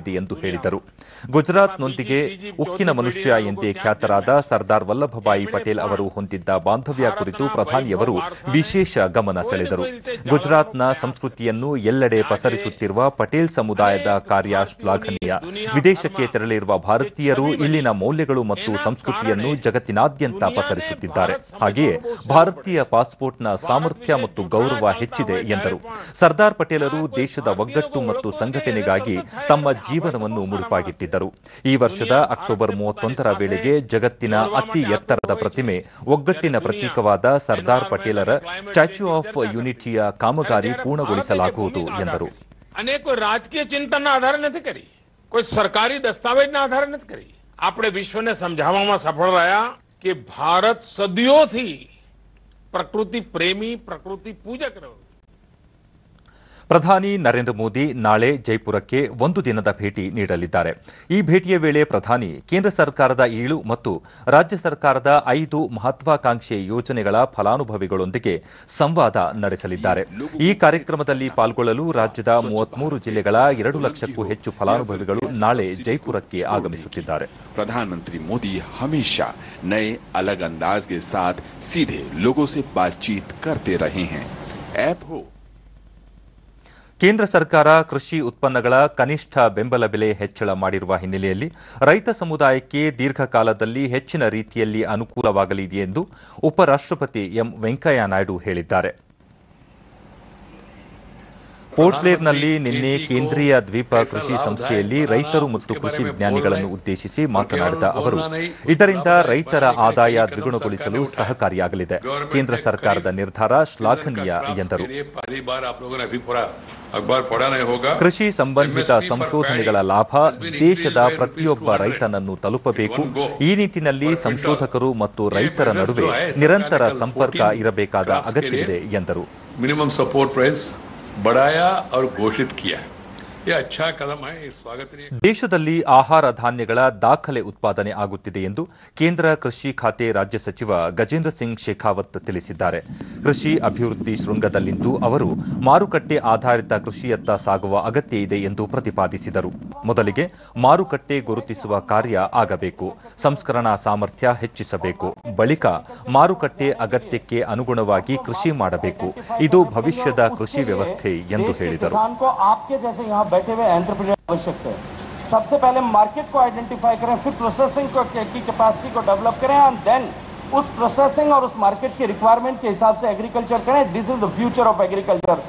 ಹೇಳಿದರು ಗುಜರಾತ್ನೊಂದಿಗೆ ಉಕ್ಕಿನ ಮನುಷ್ಯ ಎಂದೇ ಖ್ಯಾತರಾದ ಸರ್ದಾರ್ ವಲ್ಲಭಭಾಯಿ ಪಟೇಲ್ ಅವರು ಹೊಂದಿದ್ದ ಬಾಂಧವ್ಯ ಕುರಿತು ಪ್ರಧಾನಿಯವರು ವಿಶೇಷ ಗಮನ ಸೆಳೆದರು ಗುಜರಾತ್ನ ಸಂಸ್ಕೃತಿಯನ್ನು ಎಲ್ಲೆಡೆ ಪಸರಿಸುತ್ತಿರುವ ಪಟೇಲ್ ಸಮುದಾಯದ ಕಾರ್ಯ ಶ್ಲಾಘನೀಯ ವಿದೇಶಕ್ಕೆ ತೆರಳಿರುವ ಭಾರತೀಯರು ಇಲ್ಲಿನ ಮೌಲ್ಯಗಳು ಮತ್ತು ಸಂಸ್ಕೃತಿಯನ್ನು ಜಗತ್ತಿನಾದ್ಯಂತ ಪಸರಿಸುತ್ತಿದ್ದಾರೆ ಹಾಗೆಯೇ ಭಾರತೀಯ ಪಾಸ್ಪೋರ್ಟ್ನ ಸಾಮರ್ಥ್ಯ ಮತ್ತು ಗೌರವ ಹೆಚ್ಚಿದೆ ಎಂದರು ಸರ್ದಾರ್ ಪಟೇಲರು ದೇಶದ ಒಗ್ಗಟ್ಟು ಮತ್ತು ಸಂಘಟನೆಗಾಗಿ ತಮ್ಮ ಜೀವನವನ್ನು ಮುಡುಪಾಗಿಟ್ಟಿದ್ದರು ಈ ವರ್ಷದ ಅಕ್ಟೋಬರ್ ಮೂವತ್ತೊಂದರ ವೇಳೆಗೆ ಜಗತ್ತಿನ ಅತಿ ಎತ್ತರದ ಪ್ರತಿಮೆ ಒಗ್ಗಟ್ಟಿನ ಪ್ರತೀಕವಾದ ಸರ್ದಾರ್ ಪಟೇಲರ ಸ್ಟ್ಯಾಚ್ಯೂ ಆಫ್ ಯುನಿಟಿಯ ಕಾಮಗಾರಿ ಪೂರ್ಣಗೊಳಿಸಲಾಗುವುದು ಎಂದರು અને કોઈ રાજકીય ચિંતનના આધારે નથી કરી કોઈ સરકારી દસ્તાવેજના આધારે નથી કરી આપણે વિશ્વને સમજાવવામાં સફળ રહ્યા કે ભારત સદીઓથી પ્રકૃતિ પ્રેમી પ્રકૃતિ પૂજક રહ્યો ಪ್ರಧಾನಿ ನರೇಂದ್ರ ಮೋದಿ ನಾಳೆ ಜೈಪುರಕ್ಕೆ ಒಂದು ದಿನದ ಭೇಟಿ ನೀಡಲಿದ್ದಾರೆ ಈ ಭೇಟಿಯ ವೇಳೆ ಪ್ರಧಾನಿ ಕೇಂದ್ರ ಸರ್ಕಾರದ ಏಳು ಮತ್ತು ರಾಜ್ಯ ಸರ್ಕಾರದ ಐದು ಮಹತ್ವಾಕಾಂಕ್ಷೆ ಯೋಜನೆಗಳ ಫಲಾನುಭವಿಗಳೊಂದಿಗೆ ಸಂವಾದ ನಡೆಸಲಿದ್ದಾರೆ ಈ ಕಾರ್ಯಕ್ರಮದಲ್ಲಿ ಪಾಲ್ಗೊಳ್ಳಲು ರಾಜ್ಯದ ಮೂವತ್ಮೂರು ಜಿಲ್ಲೆಗಳ ಎರಡು ಲಕ್ಷಕ್ಕೂ ಹೆಚ್ಚು ಫಲಾನುಭವಿಗಳು ನಾಳೆ ಜೈಪುರಕ್ಕೆ ಆಗಮಿಸುತ್ತಿದ್ದಾರೆ प्रधानमंत्री मोदी हमेशा नए अलग अंदाज के साथ सीधे लोगों से बातचीत करते रहे हैं ऐप हो ಕೇಂದ್ರ ಸರ್ಕಾರ ಕೃಷಿ ಉತ್ಪನ್ನಗಳ ಕನಿಷ್ಠ ಬೆಂಬಲ ಬೆಲೆ ಹೆಚ್ಚಳ ಮಾಡಿರುವ ಹಿನ್ನೆಲೆಯಲ್ಲಿ ರೈತ ಸಮುದಾಯಕ್ಕೆ ದೀರ್ಘಕಾಲದಲ್ಲಿ ಹೆಚ್ಚಿನ ರೀತಿಯಲ್ಲಿ ಅನುಕೂಲವಾಗಲಿದೆ ಎಂದು ಉಪರಾಷ್ಟಪತಿ ಎಂ ವೆಂಕಯ್ಯ ನಾಯ್ಡು ಹೇಳಿದ್ದಾರೆ ಪೋರ್ಟ್ಬ್ಲೇರ್ನಲ್ಲಿ ನಿನ್ನೆ ಕೇಂದ್ರೀಯ ದ್ವೀಪ ಕೃಷಿ ಸಂಸ್ಥೆಯಲ್ಲಿ ರೈತರು ಮತ್ತು ಕೃಷಿ ವಿಜ್ಞಾನಿಗಳನ್ನು ಉದ್ದೇಶಿಸಿ ಮಾತನಾಡಿದ ಅವರು ಇದರಿಂದ ರೈತರ ಆದಾಯ ದ್ವಿಗುಣಗೊಳಿಸಲು ಸಹಕಾರಿಯಾಗಲಿದೆ ಕೇಂದ್ರ ಸರ್ಕಾರದ ನಿರ್ಧಾರ ಶ್ಲಾಘನೀಯ ಎಂದರು पहली बार आप लोगों ने अभी पूरा अखबार पढ़ा नहीं होगा ಕೃಷಿ ಸಂಬಂಧಿತ ಸಂಶೋಧನೆಗಳ ಲಾಭ ದೇಶದ ಪ್ರತಿಯೊಬ್ಬ ರೈತನನ್ನು ತಲುಪಬೇಕು ಈ ನಿಟ್ಟಿನಲ್ಲಿ ಸಂಶೋಧಕರು ಮತ್ತು ರೈತರ ನಡುವೆ ನಿರಂತರ ಸಂಪರ್ಕ ಇರಬೇಕಾದ ಅಗತ್ಯವಿದೆ ಎಂದರು मिनिमम सपोर्ट प्राइस बढ़ाया और घोषित किया ये अच्छा कदम है ये स्वागतनीय ದೇಶದಲ್ಲಿ ಆಹಾರ ಧಾನ್ಯಗಳ ದಾಖಲೆ ಉತ್ಪಾದನೆ ಆಗುತ್ತಿದೆ ಎಂದು ಕೇಂದ್ರ ಕೃಷಿ ಖಾತೆ ರಾಜ್ಯ ಸಚಿವ ಗಜೇಂದ್ರ ಸಿಂಗ್ ಶೇಖಾವತ್ ತಿಳಿಸಿದ್ದಾರೆ ಕೃಷಿ ಅಭಿವೃದ್ಧಿ ಶೃಂಗದಲ್ಲಿಂದು ಅವರು ಮಾರುಕಟ್ಟೆ ಆಧಾರಿತ ಕೃಷಿಯತ್ತ ಸಾಗುವ ಅಗತ್ಯ ಇದೆ ಎಂದು ಪ್ರತಿಪಾದಿಸಿದರು ಮೊದಲಿಗೆ ಮಾರುಕಟ್ಟೆ ಗುರುತಿಸುವ ಕಾರ್ಯ ಆಗಬೇಕು ಸಂಸ್ಕರಣಾ ಸಾಮರ್ಥ್ಯ ಹೆಚ್ಚಿಸಬೇಕು ಬಳಿಕ ಮಾರುಕಟ್ಟೆ ಅಗತ್ಯಕ್ಕೆ ಅನುಗುಣವಾಗಿ ಕೃಷಿ ಮಾಡಬೇಕು ಇದು ಭವಿಷ್ಯದ ಕೃಷಿ ವ್ಯವಸ್ಥೆ ಎಂದು ಹೇಳಿದರು किसान को आपके जैसे यहाँ बैठे हुए एंटरप्रेन्योर आवश्यक है सबसे पहले मार्केट को आइडेंटिफाई करें फिर प्रोसेसिंग को की कैपेसिटी को डेवलप करें एंड देन उस प्रोसेसिंग और उस मार्केट की रिक्वायरमेंट के हिसाब से एग्रीकल्चर करें this is the future of agriculture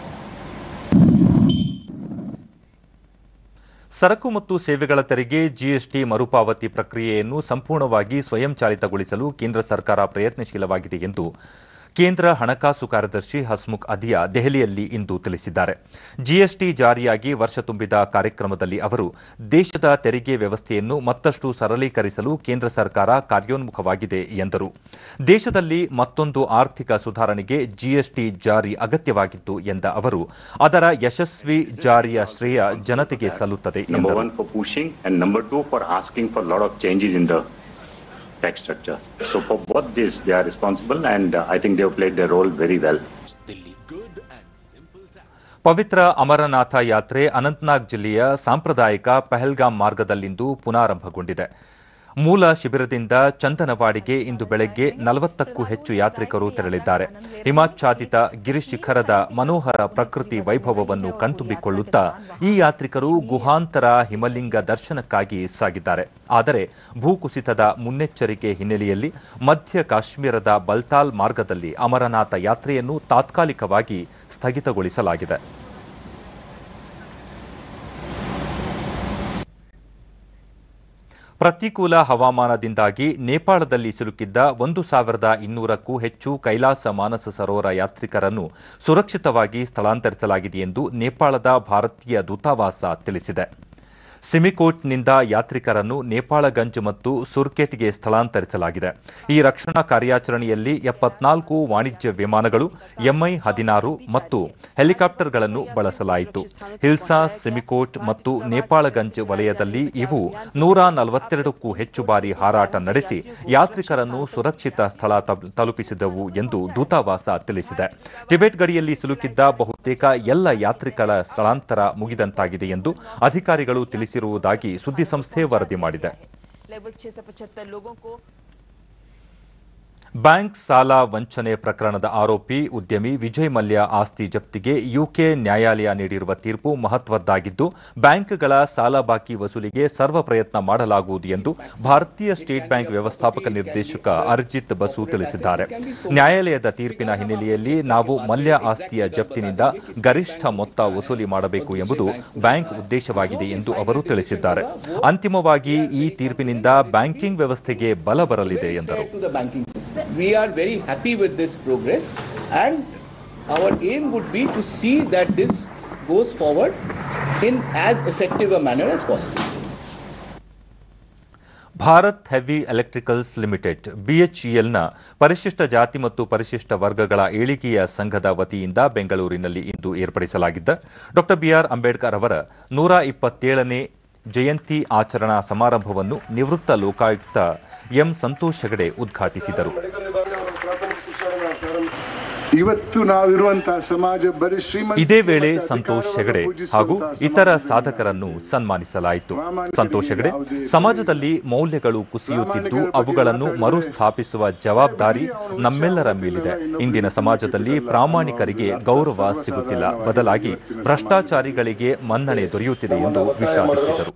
ಸರಕು ಮತ್ತು ಸೇವೆಗಳ ತೆರಿಗೆ ಜಿಎಸ್ಟಿ ಮರುಪಾವತಿ ಪ್ರಕ್ರಿಯೆಯನ್ನು ಸಂಪೂರ್ಣವಾಗಿ ಸ್ವಯಂಚಾಲಿತಗೊಳಿಸಲು ಕೇಂದ್ರ ಸರ್ಕಾರ ಪ್ರಯತ್ನಶೀಲವಾಗಿದೆ ಎಂದು ಕೇಂದ್ರ ಹಣಕಾಸು ಕಾರ್ಯದರ್ಶಿ ಹಸ್ಮುಖ್ ಅಧಿಯಾ ದೆಹಲಿಯಲ್ಲಿ ಇಂದು ತಿಳಿಸಿದ್ದಾರೆ ಜಿಎಸ್ಟಿ ಜಾರಿಯಾಗಿ ವರ್ಷ ತುಂಬಿದ ಕಾರ್ಯಕ್ರಮದಲ್ಲಿ ಅವರು ದೇಶದ ತೆರಿಗೆ ವ್ಯವಸ್ಥೆಯನ್ನು ಮತ್ತಷ್ಟು ಸರಳೀಕರಿಸಲು ಕೇಂದ್ರ ಸರ್ಕಾರ ಕಾರ್ಯೋನ್ಮುಖವಾಗಿದೆ ಎಂದರು ದೇಶದಲ್ಲಿ ಮತ್ತೊಂದು ಆರ್ಥಿಕ ಸುಧಾರಣೆಗೆ ಜಿಎಸ್ಟಿ ಜಾರಿ ಅಗತ್ಯವಾಗಿತ್ತು ಎಂದ ಅವರು ಅದರ ಯಶಸ್ವಿ ಜಾರಿಯ ಶ್ರೇಯ ಜನತೆಗೆ ಸಲ್ಲುತ್ತದೆ Number ಎಂದರು one for pushing and number two for asking for a lot of changes in the tax structure. So for both this, they are responsible and uh, I think they have played their role very well. ಪವಿತ್ರ ಅಮರನಾಥ ಯಾತ್ರೆ ಅನಂತನಾಗ್ ಜಿಲ್ಲೆಯ ಸಾಂಪ್ರದಾಯಿಕ ಪಹಲ್ಗಾಮ್ ಮಾರ್ಗದಲ್ಲಿಂದು ಪುನಾರಂಭಗೊಂಡಿದೆ ಮೂಲ ಶಿಬಿರದಿಂದ ಚಂದನವಾಡಿಗೆ ಇಂದು ಬೆಳಗ್ಗೆ ನಲವತ್ತಕ್ಕೂ ಹೆಚ್ಚು ಯಾತ್ರಿಕರು ತೆರಳಿದ್ದಾರೆ ಹಿಮಾಚ್ಛಾದಿತ ಗಿರಿಶಿಖರದ ಮನೋಹರ ಪ್ರಕೃತಿ ವೈಭವವನ್ನು ಕಣ್ತುಂಬಿಕೊಳ್ಳುತ್ತಾ ಈ ಯಾತ್ರಿಕರು ಗುಹಾಂತರ ಹಿಮಲಿಂಗ ದರ್ಶನಕ್ಕಾಗಿ ಸಾಗಿದ್ದಾರೆ ಆದರೆ ಭೂಕುಸಿತದ ಮುನ್ನೆಚ್ಚರಿಕೆ ಹಿನ್ನೆಲೆಯಲ್ಲಿ ಮಧ್ಯ ಕಾಶ್ಮೀರದ ಬಲ್ತಾಲ್ ಮಾರ್ಗದಲ್ಲಿ ಅಮರನಾಥ ಯಾತ್ರೆಯನ್ನು ತಾತ್ಕಾಲಿಕವಾಗಿ ಸ್ಥಗಿತಗೊಳಿಸಲಾಗಿದೆ ಪ್ರತಿಕೂಲ ಹವಾಮಾನದಿಂದಾಗಿ ನೇಪಾಳದಲ್ಲಿ ಸಿಲುಕಿದ್ದ ಒಂದು ಸಾವಿರದ ಇನ್ನೂರಕ್ಕೂ ಹೆಚ್ಚು ಕೈಲಾಸ ಮಾನಸ ಸರೋವರ ಯಾತ್ರಿಕರನ್ನು ಸುರಕ್ಷಿತವಾಗಿ ಸ್ಥಳಾಂತರಿಸಲಾಗಿದೆ ಎಂದು ನೇಪಾಳದ ಭಾರತೀಯ ದೂತಾವಾಸ ತಿಳಿಸಿದೆ ಸಿಮಿಕೋಟ್ನಿಂದ ಯಾತ್ರಿಕರನ್ನು ನೇಪಾಳಗಂಜ್ ಮತ್ತು ಸುರ್ಕೆಟ್ಗೆ ಸ್ಥಳಾಂತರಿಸಲಾಗಿದೆ ಈ ರಕ್ಷಣಾ ಕಾರ್ಯಾಚರಣೆಯಲ್ಲಿ ಎಪ್ಪತ್ನಾಲ್ಕು ವಾಣಿಜ್ಯ ವಿಮಾನಗಳು ಎಂಐ ಹದಿನಾರು ಮತ್ತು ಹೆಲಿಕಾಪ್ಟರ್ಗಳನ್ನು ಬಳಸಲಾಯಿತು ಹಿಲ್ಸಾ ಸಿಮಿಕೋಟ್ ಮತ್ತು ನೇಪಾಳಗಂಜ್ ವಲಯದಲ್ಲಿ ಇವು ನೂರ ನಲವತ್ತೆರಡಕ್ಕೂ ಹೆಚ್ಚು ಬಾರಿ ಹಾರಾಟ ನಡೆಸಿ ಯಾತ್ರಿಕರನ್ನು ಸುರಕ್ಷಿತ ಸ್ಥಳ ತಲುಪ್- ತಲುಪಿಸಿದವು ಎಂದು ದೂತಾವಾಸ ತಿಳಿಸಿದೆ ಟಿಬೆಟ್ ಗಡಿಯಲ್ಲಿ ಸಿಲುಕಿದ್ದ ಬಹುತೇಕ ಎಲ್ಲ ಯಾತ್ರಿಕರ ಸ್ಥಳಾಂತರ ಮುಗಿದಂತಾಗಿದೆ ಎಂದು ಅಧಿಕಾರಿಗಳು ತಿಳಿಸಿದ್ದಾರೆ ವಿಧಿಸಿರುವುದಾಗಿ ಸುದ್ದಿಸಂಸ್ಥೆ ವರದಿ ಮಾಡಿದೆ लगभग छह सौ पचहत्तर लोगों को ಬ್ಯಾಂಕ್ ಸಾಲ ವಂಚನೆ ಪ್ರಕರಣದ ಆರೋಪಿ ಉದ್ಯಮಿ ವಿಜಯ್ ಮಲ್ಯ ಆಸ್ತಿ ಜಪ್ತಿಗೆ ಯುಕೆ ನ್ಯಾಯಾಲಯ ನೀಡಿರುವ ತೀರ್ಪು ಮಹತ್ವದ್ದಾಗಿದ್ದು ಬ್ಯಾಂಕ್ಗಳ ಸಾಲ ಬಾಕಿ ವಸೂಲಿಗೆ ಸರ್ವ ಪ್ರಯತ್ನ ಮಾಡಲಾಗುವುದು ಎಂದು ಭಾರತೀಯ ಸ್ಟೇಟ್ ಬ್ಯಾಂಕ್ ವ್ಯವಸ್ಥಾಪಕ ನಿರ್ದೇಶಕ ಅರ್ಜಿತ್ ಬಸು ತಿಳಿಸಿದ್ದಾರೆ ನ್ಯಾಯಾಲಯದ ತೀರ್ಪಿನ ಹಿನ್ನೆಲೆಯಲ್ಲಿ ನಾವು ಮಲ್ಯ ಆಸ್ತಿಯ ಜಪ್ತಿನಿಂದ ಗರಿಷ್ಠ ಮೊತ್ತ ವಸೂಲಿ ಮಾಡಬೇಕು ಎಂಬುದು ಬ್ಯಾಂಕ್ ಉದ್ದೇಶವಾಗಿದೆ ಎಂದು ಅವರು ತಿಳಿಸಿದ್ದಾರೆ ಅಂತಿಮವಾಗಿ ಈ ತೀರ್ಪಿನಿಂದ ಬ್ಯಾಂಕಿಂಗ್ ವ್ಯವಸ್ಥೆಗೆ ಬಲ ಬರಲಿದೆ ಎಂದರು to the banking system. We are very happy with this progress and our aim would be to see that this goes forward in as effective a manner as possible. Bharat heavy electricals limited ಬಿಎಚ್ಇಎಲ್ನ ಪರಿಶಿಷ್ಟ ಜಾತಿ ಮತ್ತು ಪರಿಶಿಷ್ಟ ವರ್ಗಗಳ ಏಳಿಗೆಯ ಸಂಘದ ವತಿಯಿಂದ ಬೆಂಗಳೂರಿನಲ್ಲಿ ಇಂದು ಏರ್ಪಡಿಸಲಾಗಿದ್ದ ಡಾ ಬಿಆರ್ ಅಂಬೇಡ್ಕರ್ ಅವರ ನೂರ ಇಪ್ಪತ್ತೇಳನೇ ಜಯಂತಿ ಆಚರಣಾ ಸಮಾರಂಭವನ್ನು ನಿವೃತ್ತ ಲೋಕಾಯುಕ್ತ ಎಂ ಸಂತೋಷ್ ಹೆಗಡೆ ಉದ್ಘಾಟಿಸಿದರು ಇವತ್ತು ನಾವಿರುವಂತಹ ಸಮಾಜ ಬರೀ ಶ್ರೀಮಂತ ಇದೇ ವೇಳೆ ಸಂತೋಷ್ ಹೆಗಡೆ ಹಾಗೂ ಇತರ ಸಾಧಕರನ್ನು ಸನ್ಮಾನಿಸಲಾಯಿತು ಸಂತೋಷ್ ಹೆಗಡೆ ಸಮಾಜದಲ್ಲಿ ಮೌಲ್ಯಗಳು ಕುಸಿಯುತ್ತಿದ್ದು ಅವುಗಳನ್ನು ಮರುಸ್ಥಾಪಿಸುವ ಜವಾಬ್ದಾರಿ ನಮ್ಮೆಲ್ಲರ ಮೇಲಿದೆ ಇಂದಿನ ಸಮಾಜದಲ್ಲಿ ಪ್ರಾಮಾಣಿಕರಿಗೆ ಗೌರವ ಸಿಗುತ್ತಿಲ್ಲ ಬದಲಾಗಿ ಭ್ರಷ್ಟಾಚಾರಿಗಳಿಗೆ ಮನ್ನಣೆ ದೊರೆಯುತ್ತಿದೆ ಎಂದು ವಿಷಾದಿಸಿದರು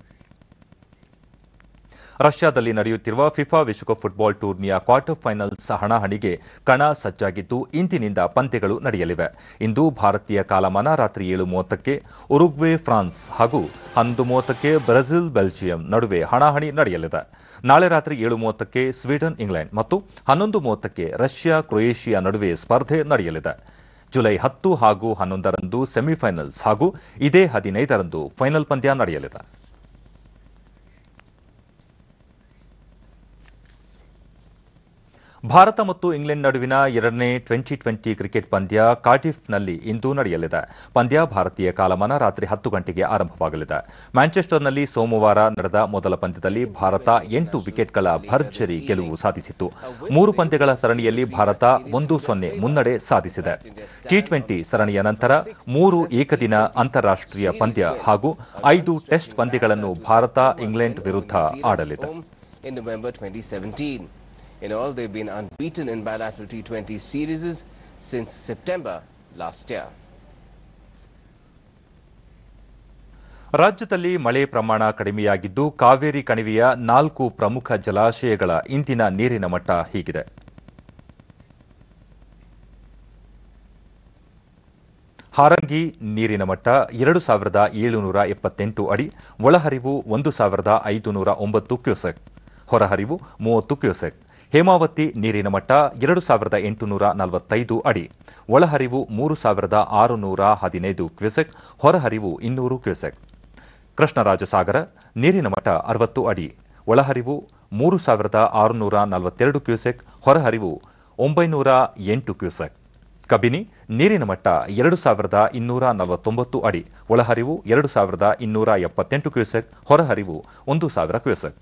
ರಷ್ಯಾದಲ್ಲಿ ನಡೆಯುತ್ತಿರುವ ಫಿಫಾ ವಿಶ್ವಕಪ್ ಫುಟ್ಬಾಲ್ ಟೂರ್ನಿಯ ಕ್ವಾರ್ಟರ್ ಫೈನಲ್ಸ್ ಹಣಾಹಣಿಗೆ ಕಣ ಸಜ್ಜಾಗಿದ್ದು ಇಂದಿನಿಂದ ಪಂದ್ಯಗಳು ನಡೆಯಲಿವೆ ಇಂದು ಭಾರತೀಯ ಕಾಲಮಾನ ರಾತ್ರಿ ಏಳು ಮೂವತ್ತಕ್ಕೆ ಉರುಗ್ವೆ ಫ್ರಾನ್ಸ್ ಹಾಗೂ ಹನ್ನೊಂದು ಮೂವತ್ತಕ್ಕೆ ಬ್ರೆಜಿಲ್ ಬೆಲ್ಜಿಯಂ ನಡುವೆ ಹಣಾಹಣಿ ನಡೆಯಲಿದೆ ನಾಳೆ ರಾತ್ರಿ ಏಳು ಮೂವತ್ತಕ್ಕೆ ಸ್ವೀಡನ್ ಇಂಗ್ಲೆಂಡ್ ಮತ್ತು ಹನ್ನೊಂದು ಮೂವತ್ತಕ್ಕೆ ರಷ್ಯಾ ಕ್ರೊಯೇಷಿಯಾ ನಡುವೆ ಸ್ಪರ್ಧೆ ನಡೆಯಲಿದೆ ಜುಲೈ ಹತ್ತು ಹಾಗೂ ಹನ್ನೊಂದರಂದು ಸೆಮಿಫೈನಲ್ಸ್ ಹಾಗೂ ಇದೇ ಹದಿನೈದರಂದು ಫೈನಲ್ ಪಂದ್ಯ ನಡೆಯಲಿದೆ ಭಾರತ ಮತ್ತು ಇಂಗ್ಲೆಂಡ್ ನಡುವಿನ ಎರಡನೇ ಟ್ವೆಂಟಿ ಟ್ವೆಂಟಿ ಕ್ರಿಕೆಟ್ ಪಂದ್ಯ ಕಾರ್ಡಿಫ್ನಲ್ಲಿ ಇಂದು ನಡೆಯಲಿದೆ ಪಂದ್ಯ ಭಾರತೀಯ ಕಾಲಮಾನ ರಾತ್ರಿ ಹತ್ತು ಗಂಟೆಗೆ ಆರಂಭವಾಗಲಿದೆ ಮ್ಯಾಂಚೆಸ್ಟರ್ನಲ್ಲಿ ಸೋಮವಾರ ನಡೆದ ಮೊದಲ ಪಂದ್ಯದಲ್ಲಿ ಭಾರತ ಎಂಟು ವಿಕೆಟ್ಗಳ ಭರ್ಜರಿ ಗೆಲುವು ಸಾಧಿಸಿತು ಮೂರು ಪಂದ್ಯಗಳ ಸರಣಿಯಲ್ಲಿ ಭಾರತ ಒಂದು ಸೊನ್ನೆ ಮುನ್ನಡೆ ಸಾಧಿಸಿದೆ ಟಿ ಟ್ವೆಂಟಿ ಸರಣಿಯ ನಂತರ ಮೂರು ಏಕದಿನ ಅಂತಾರಾಷ್ಟೀಯ ಪಂದ್ಯ ಹಾಗೂ ಐದು ಟೆಸ್ಟ್ ಪಂದ್ಯಗಳನ್ನು ಭಾರತ ಇಂಗ್ಲೆಂಡ್ ವಿರುದ್ಧ ಆಡಲಿದೆ in November 2017. In all, they've been unbeaten in bilateral T20 series since September last year. ರಾಜ್ಯದಲ್ಲಿ ಮಳೆ ಪ್ರಮಾಣ ಕಡಿಮೆಯಾಗಿದ್ದು ಕಾವೇರಿ ಕಣಿವೆಯ ನಾಲ್ಕು ಪ್ರಮುಖ ಜಲಾಶಯಗಳ ಇಂದಿನ ನೀರಿನ ಮಟ್ಟ ಹೀಗಿದೆ ಹಾರಂಗಿ ನೀರಿನ ಮಟ್ಟ ಎರಡು ಸಾವಿರದ ಏಳುನೂರ ಎಪ್ಪತ್ತೆಂಟು ಅಡಿ ಒಳಹರಿವು ಒಂದು ಸಾವಿರದ ಐದುನೂರ ಒಂಬತ್ತು ಕ್ಯೂಸೆಕ್ ಹೊರಹರಿವು ಮೂವತ್ತು ಕ್ಯೂಸೆಕ್ ಹೇಮಾವತಿ ನೀರಿನ ಮಟ್ಟ ಎರಡು ಸಾವಿರದ ಎಂಟುನೂರ ನಲವತ್ತೈದು ಅಡಿ ಒಳಹರಿವು ಮೂರು ಸಾವಿರದ ಆರುನೂರ ಹದಿನೈದು ಕ್ಯೂಸೆಕ್ ಹೊರಹರಿವು ಇನ್ನೂರು ಕ್ಯೂಸೆಕ್ ಕೃಷ್ಣರಾಜಸಾಗರ ನೀರಿನ ಮಟ್ಟ ಅರವತ್ತು ಅಡಿ ಒಳಹರಿವು ಮೂರು ಸಾವಿರದ ಆರುನೂರ ನಲವತ್ತೆರಡು ಕ್ಯೂಸೆಕ್ ಹೊರಹರಿವು ಒಂಬೈನೂರ ಎಂಟು ಕ್ಯೂಸೆಕ್ ಕಬಿನಿ ನೀರಿನ ಮಟ್ಟ ಎರಡು ಸಾವಿರದ ಇನ್ನೂರ ನಲವತ್ತೊಂಬತ್ತು ಅಡಿ ಒಳಹರಿವು ಎರಡು ಸಾವಿರದ ಇನ್ನೂರ ಎಪ್ಪತ್ತೆಂಟು ಕ್ಯೂಸೆಕ್ ಹೊರಹರಿವು ಒಂದು ಸಾವಿರ ಕ್ಯೂಸೆಕ್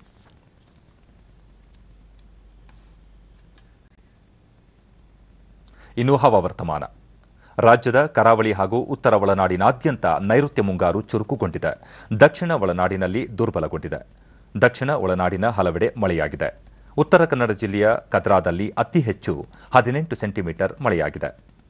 ಇನ್ನು ಹವಾವರ್ತಮಾನ ರಾಜ್ಯದ ಕರಾವಳಿ ಹಾಗೂ ಉತ್ತರ ಒಳನಾಡಿನಾದ್ಯಂತ ನೈಋತ್ಯ ಮುಂಗಾರು ಚುರುಕುಗೊಂಡಿದೆ ದಕ್ಷಿಣ ಒಳನಾಡಿನಲ್ಲಿ ದುರ್ಬಲಗೊಂಡಿದೆ ದಕ್ಷಿಣ ಒಳನಾಡಿನ ಹಲವೆಡೆ ಮಳೆಯಾಗಿದೆ ಉತ್ತರ ಕನ್ನಡ ಜಿಲ್ಲೆಯ ಕದ್ರಾದಲ್ಲಿ ಅತಿ ಹೆಚ್ಚು ಹದಿನೆಂಟು ಸೆಂಟಿಮೀಟರ್ ಮಳೆಯಾಗಿದೆ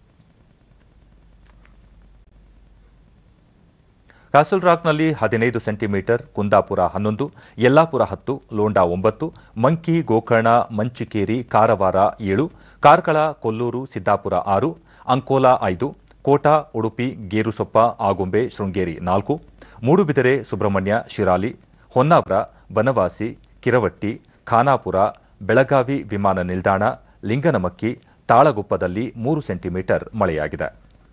ಕ್ಯಾಸಲ್ ರಾಕ್ನಲ್ಲಿ ಹದಿನೈದು ಸೆಂಟಿಮೀಟರ್ ಕುಂದಾಪುರ ಹನ್ನೊಂದು ಯಲ್ಲಾಪುರ ಹತ್ತು ಲೋಂಡಾ ಒಂಬತ್ತು ಮಂಕಿ ಗೋಕರ್ಣ ಮಂಚಿಕೇರಿ ಕಾರವಾರ ಏಳು ಕಾರ್ಕಳ ಕೊಲ್ಲೂರು ಸಿದ್ದಾಪುರ ಆರು ಅಂಕೋಲಾ ಐದು ಕೋಟಾ ಉಡುಪಿ ಗೇರುಸೊಪ್ಪ ಆಗುಂಬೆ ಶೃಂಗೇರಿ ನಾಲ್ಕು ಮೂಡುಬಿದಿರೆ ಸುಬ್ರಹ್ಮಣ್ಯ ಶಿರಾಲಿ ಹೊನ್ನಾವರ ಬನವಾಸಿ ಕಿರವಟ್ಟಿ ಖಾನಾಪುರ ಬೆಳಗಾವಿ ವಿಮಾನ ನಿಲ್ದಾಣ ಲಿಂಗನಮಕ್ಕಿ ತಾಳಗುಪ್ಪದಲ್ಲಿ ಮೂರು ಸೆಂಟಿಮೀಟರ್ ಮಳೆಯಾಗಿದೆ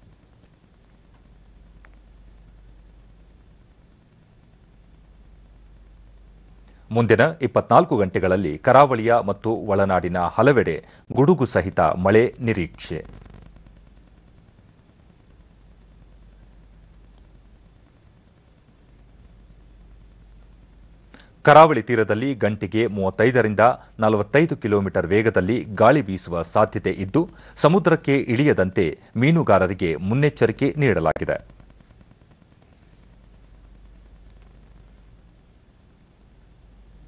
ಮುಂದಿನ ಇಪ್ಪತ್ನಾಲ್ಕು ಗಂಟೆಗಳಲ್ಲಿ ಕರಾವಳಿಯ ಮತ್ತು ಒಳನಾಡಿನ ಹಲವೆಡೆ ಗುಡುಗು ಸಹಿತ ಮಳೆ ನಿರೀಕ್ಷೆ ಕರಾವಳಿ ತೀರದಲ್ಲಿ ಗಂಟೆಗೆ ಮೂವತ್ತೈದರಿಂದ ನಲವತ್ತೈದು ಕಿಲೋಮೀಟರ್ ವೇಗದಲ್ಲಿ ಗಾಳಿ ಬೀಸುವ ಸಾಧ್ಯತೆ ಇದ್ದು ಸಮುದ್ರಕ್ಕೆ ಇಳಿಯದಂತೆ ಮೀನುಗಾರರಿಗೆ ಮುನ್ನೆಚ್ಚರಿಕೆ ನೀಡಲಾಗಿದೆ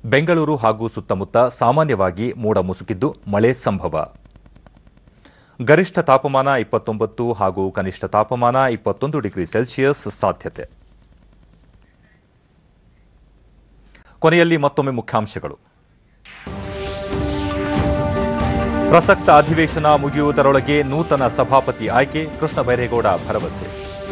ಬೆಂಗಳೂರು ಹಾಗೂ ಸುತ್ತಮುತ್ತ ಸಾಮಾನ್ಯವಾಗಿ ಮೋಡ ಮುಸುಕಿದ್ದು ಮಳೆ ಸಂಭವ ಗರಿಷ್ಠ ತಾಪಮಾನ ಇಪ್ಪತ್ತೊಂಬತ್ತು ಹಾಗೂ ಕನಿಷ್ಠ ತಾಪಮಾನ ಇಪ್ಪತ್ತೊಂದು ಡಿಗ್ರಿ ಸೆಲ್ಸಿಯಸ್ ಸಾಧ್ಯತೆ ಕೊನೆಯಲ್ಲಿ ಮತ್ತೊಮ್ಮೆ ಮುಖ್ಯಾಂಶಗಳು ಪ್ರಸಕ್ತ ಅಧಿವೇಶನ ಮುಗಿಯುವುದರೊಳಗೆ ನೂತನ ಸಭಾಪತಿ ಆಯ್ಕೆ ಕೃಷ್ಣ ಬೈರೇಗೌಡ ಭರವಸೆ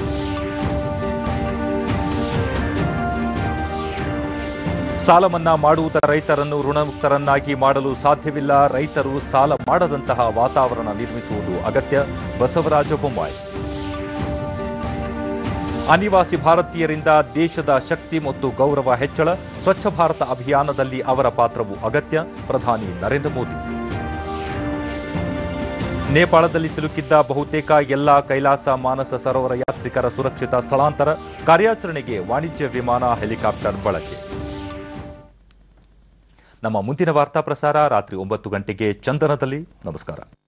ಸಾಲ ಮನ್ನಾ ಮಾಡುವುದರ ರೈತರನ್ನು ಋಣಮುಕ್ತರನ್ನಾಗಿ ಮಾಡಲು ಸಾಧ್ಯವಿಲ್ಲ ರೈತರು ಸಾಲ ಮಾಡದಂತಹ ವಾತಾವರಣ ನಿರ್ಮಿಸುವುದು ಅಗತ್ಯ ಬಸವರಾಜ ಬೊಮ್ಮಾಯಿ ಅನಿವಾಸಿ ಭಾರತೀಯರಿಂದ ದೇಶದ ಶಕ್ತಿ ಮತ್ತು ಗೌರವ ಹೆಚ್ಚಳ ಸ್ವಚ್ಛ ಭಾರತ ಅಭಿಯಾನದಲ್ಲಿ ಅವರ ಪಾತ್ರವು ಅಗತ್ಯ ಪ್ರಧಾನಿ ನರೇಂದ್ರ ಮೋದಿ ನೇಪಾಳದಲ್ಲಿ ಸಿಲುಕಿದ್ದ ಬಹುತೇಕ ಎಲ್ಲಾ ಕೈಲಾಸ ಮಾನಸ ಸರೋವರ ಯಾತ್ರಿಕರ ಸುರಕ್ಷಿತ ಸ್ಥಳಾಂತರ ಕಾರ್ಯಾಚರಣೆಗೆ ವಾಣಿಜ್ಯ ವಿಮಾನ ಹೆಲಿಕಾಪ್ಟರ್ ಬಳಕೆ ನಮ್ಮ ಮುಂದಿನ ವಾರ್ತಾ ಪ್ರಸಾರ ರಾತ್ರಿ ಒಂಬತ್ತು ಗಂಟೆಗೆ ಚಂದನದಲ್ಲಿ ನಮಸ್ಕಾರ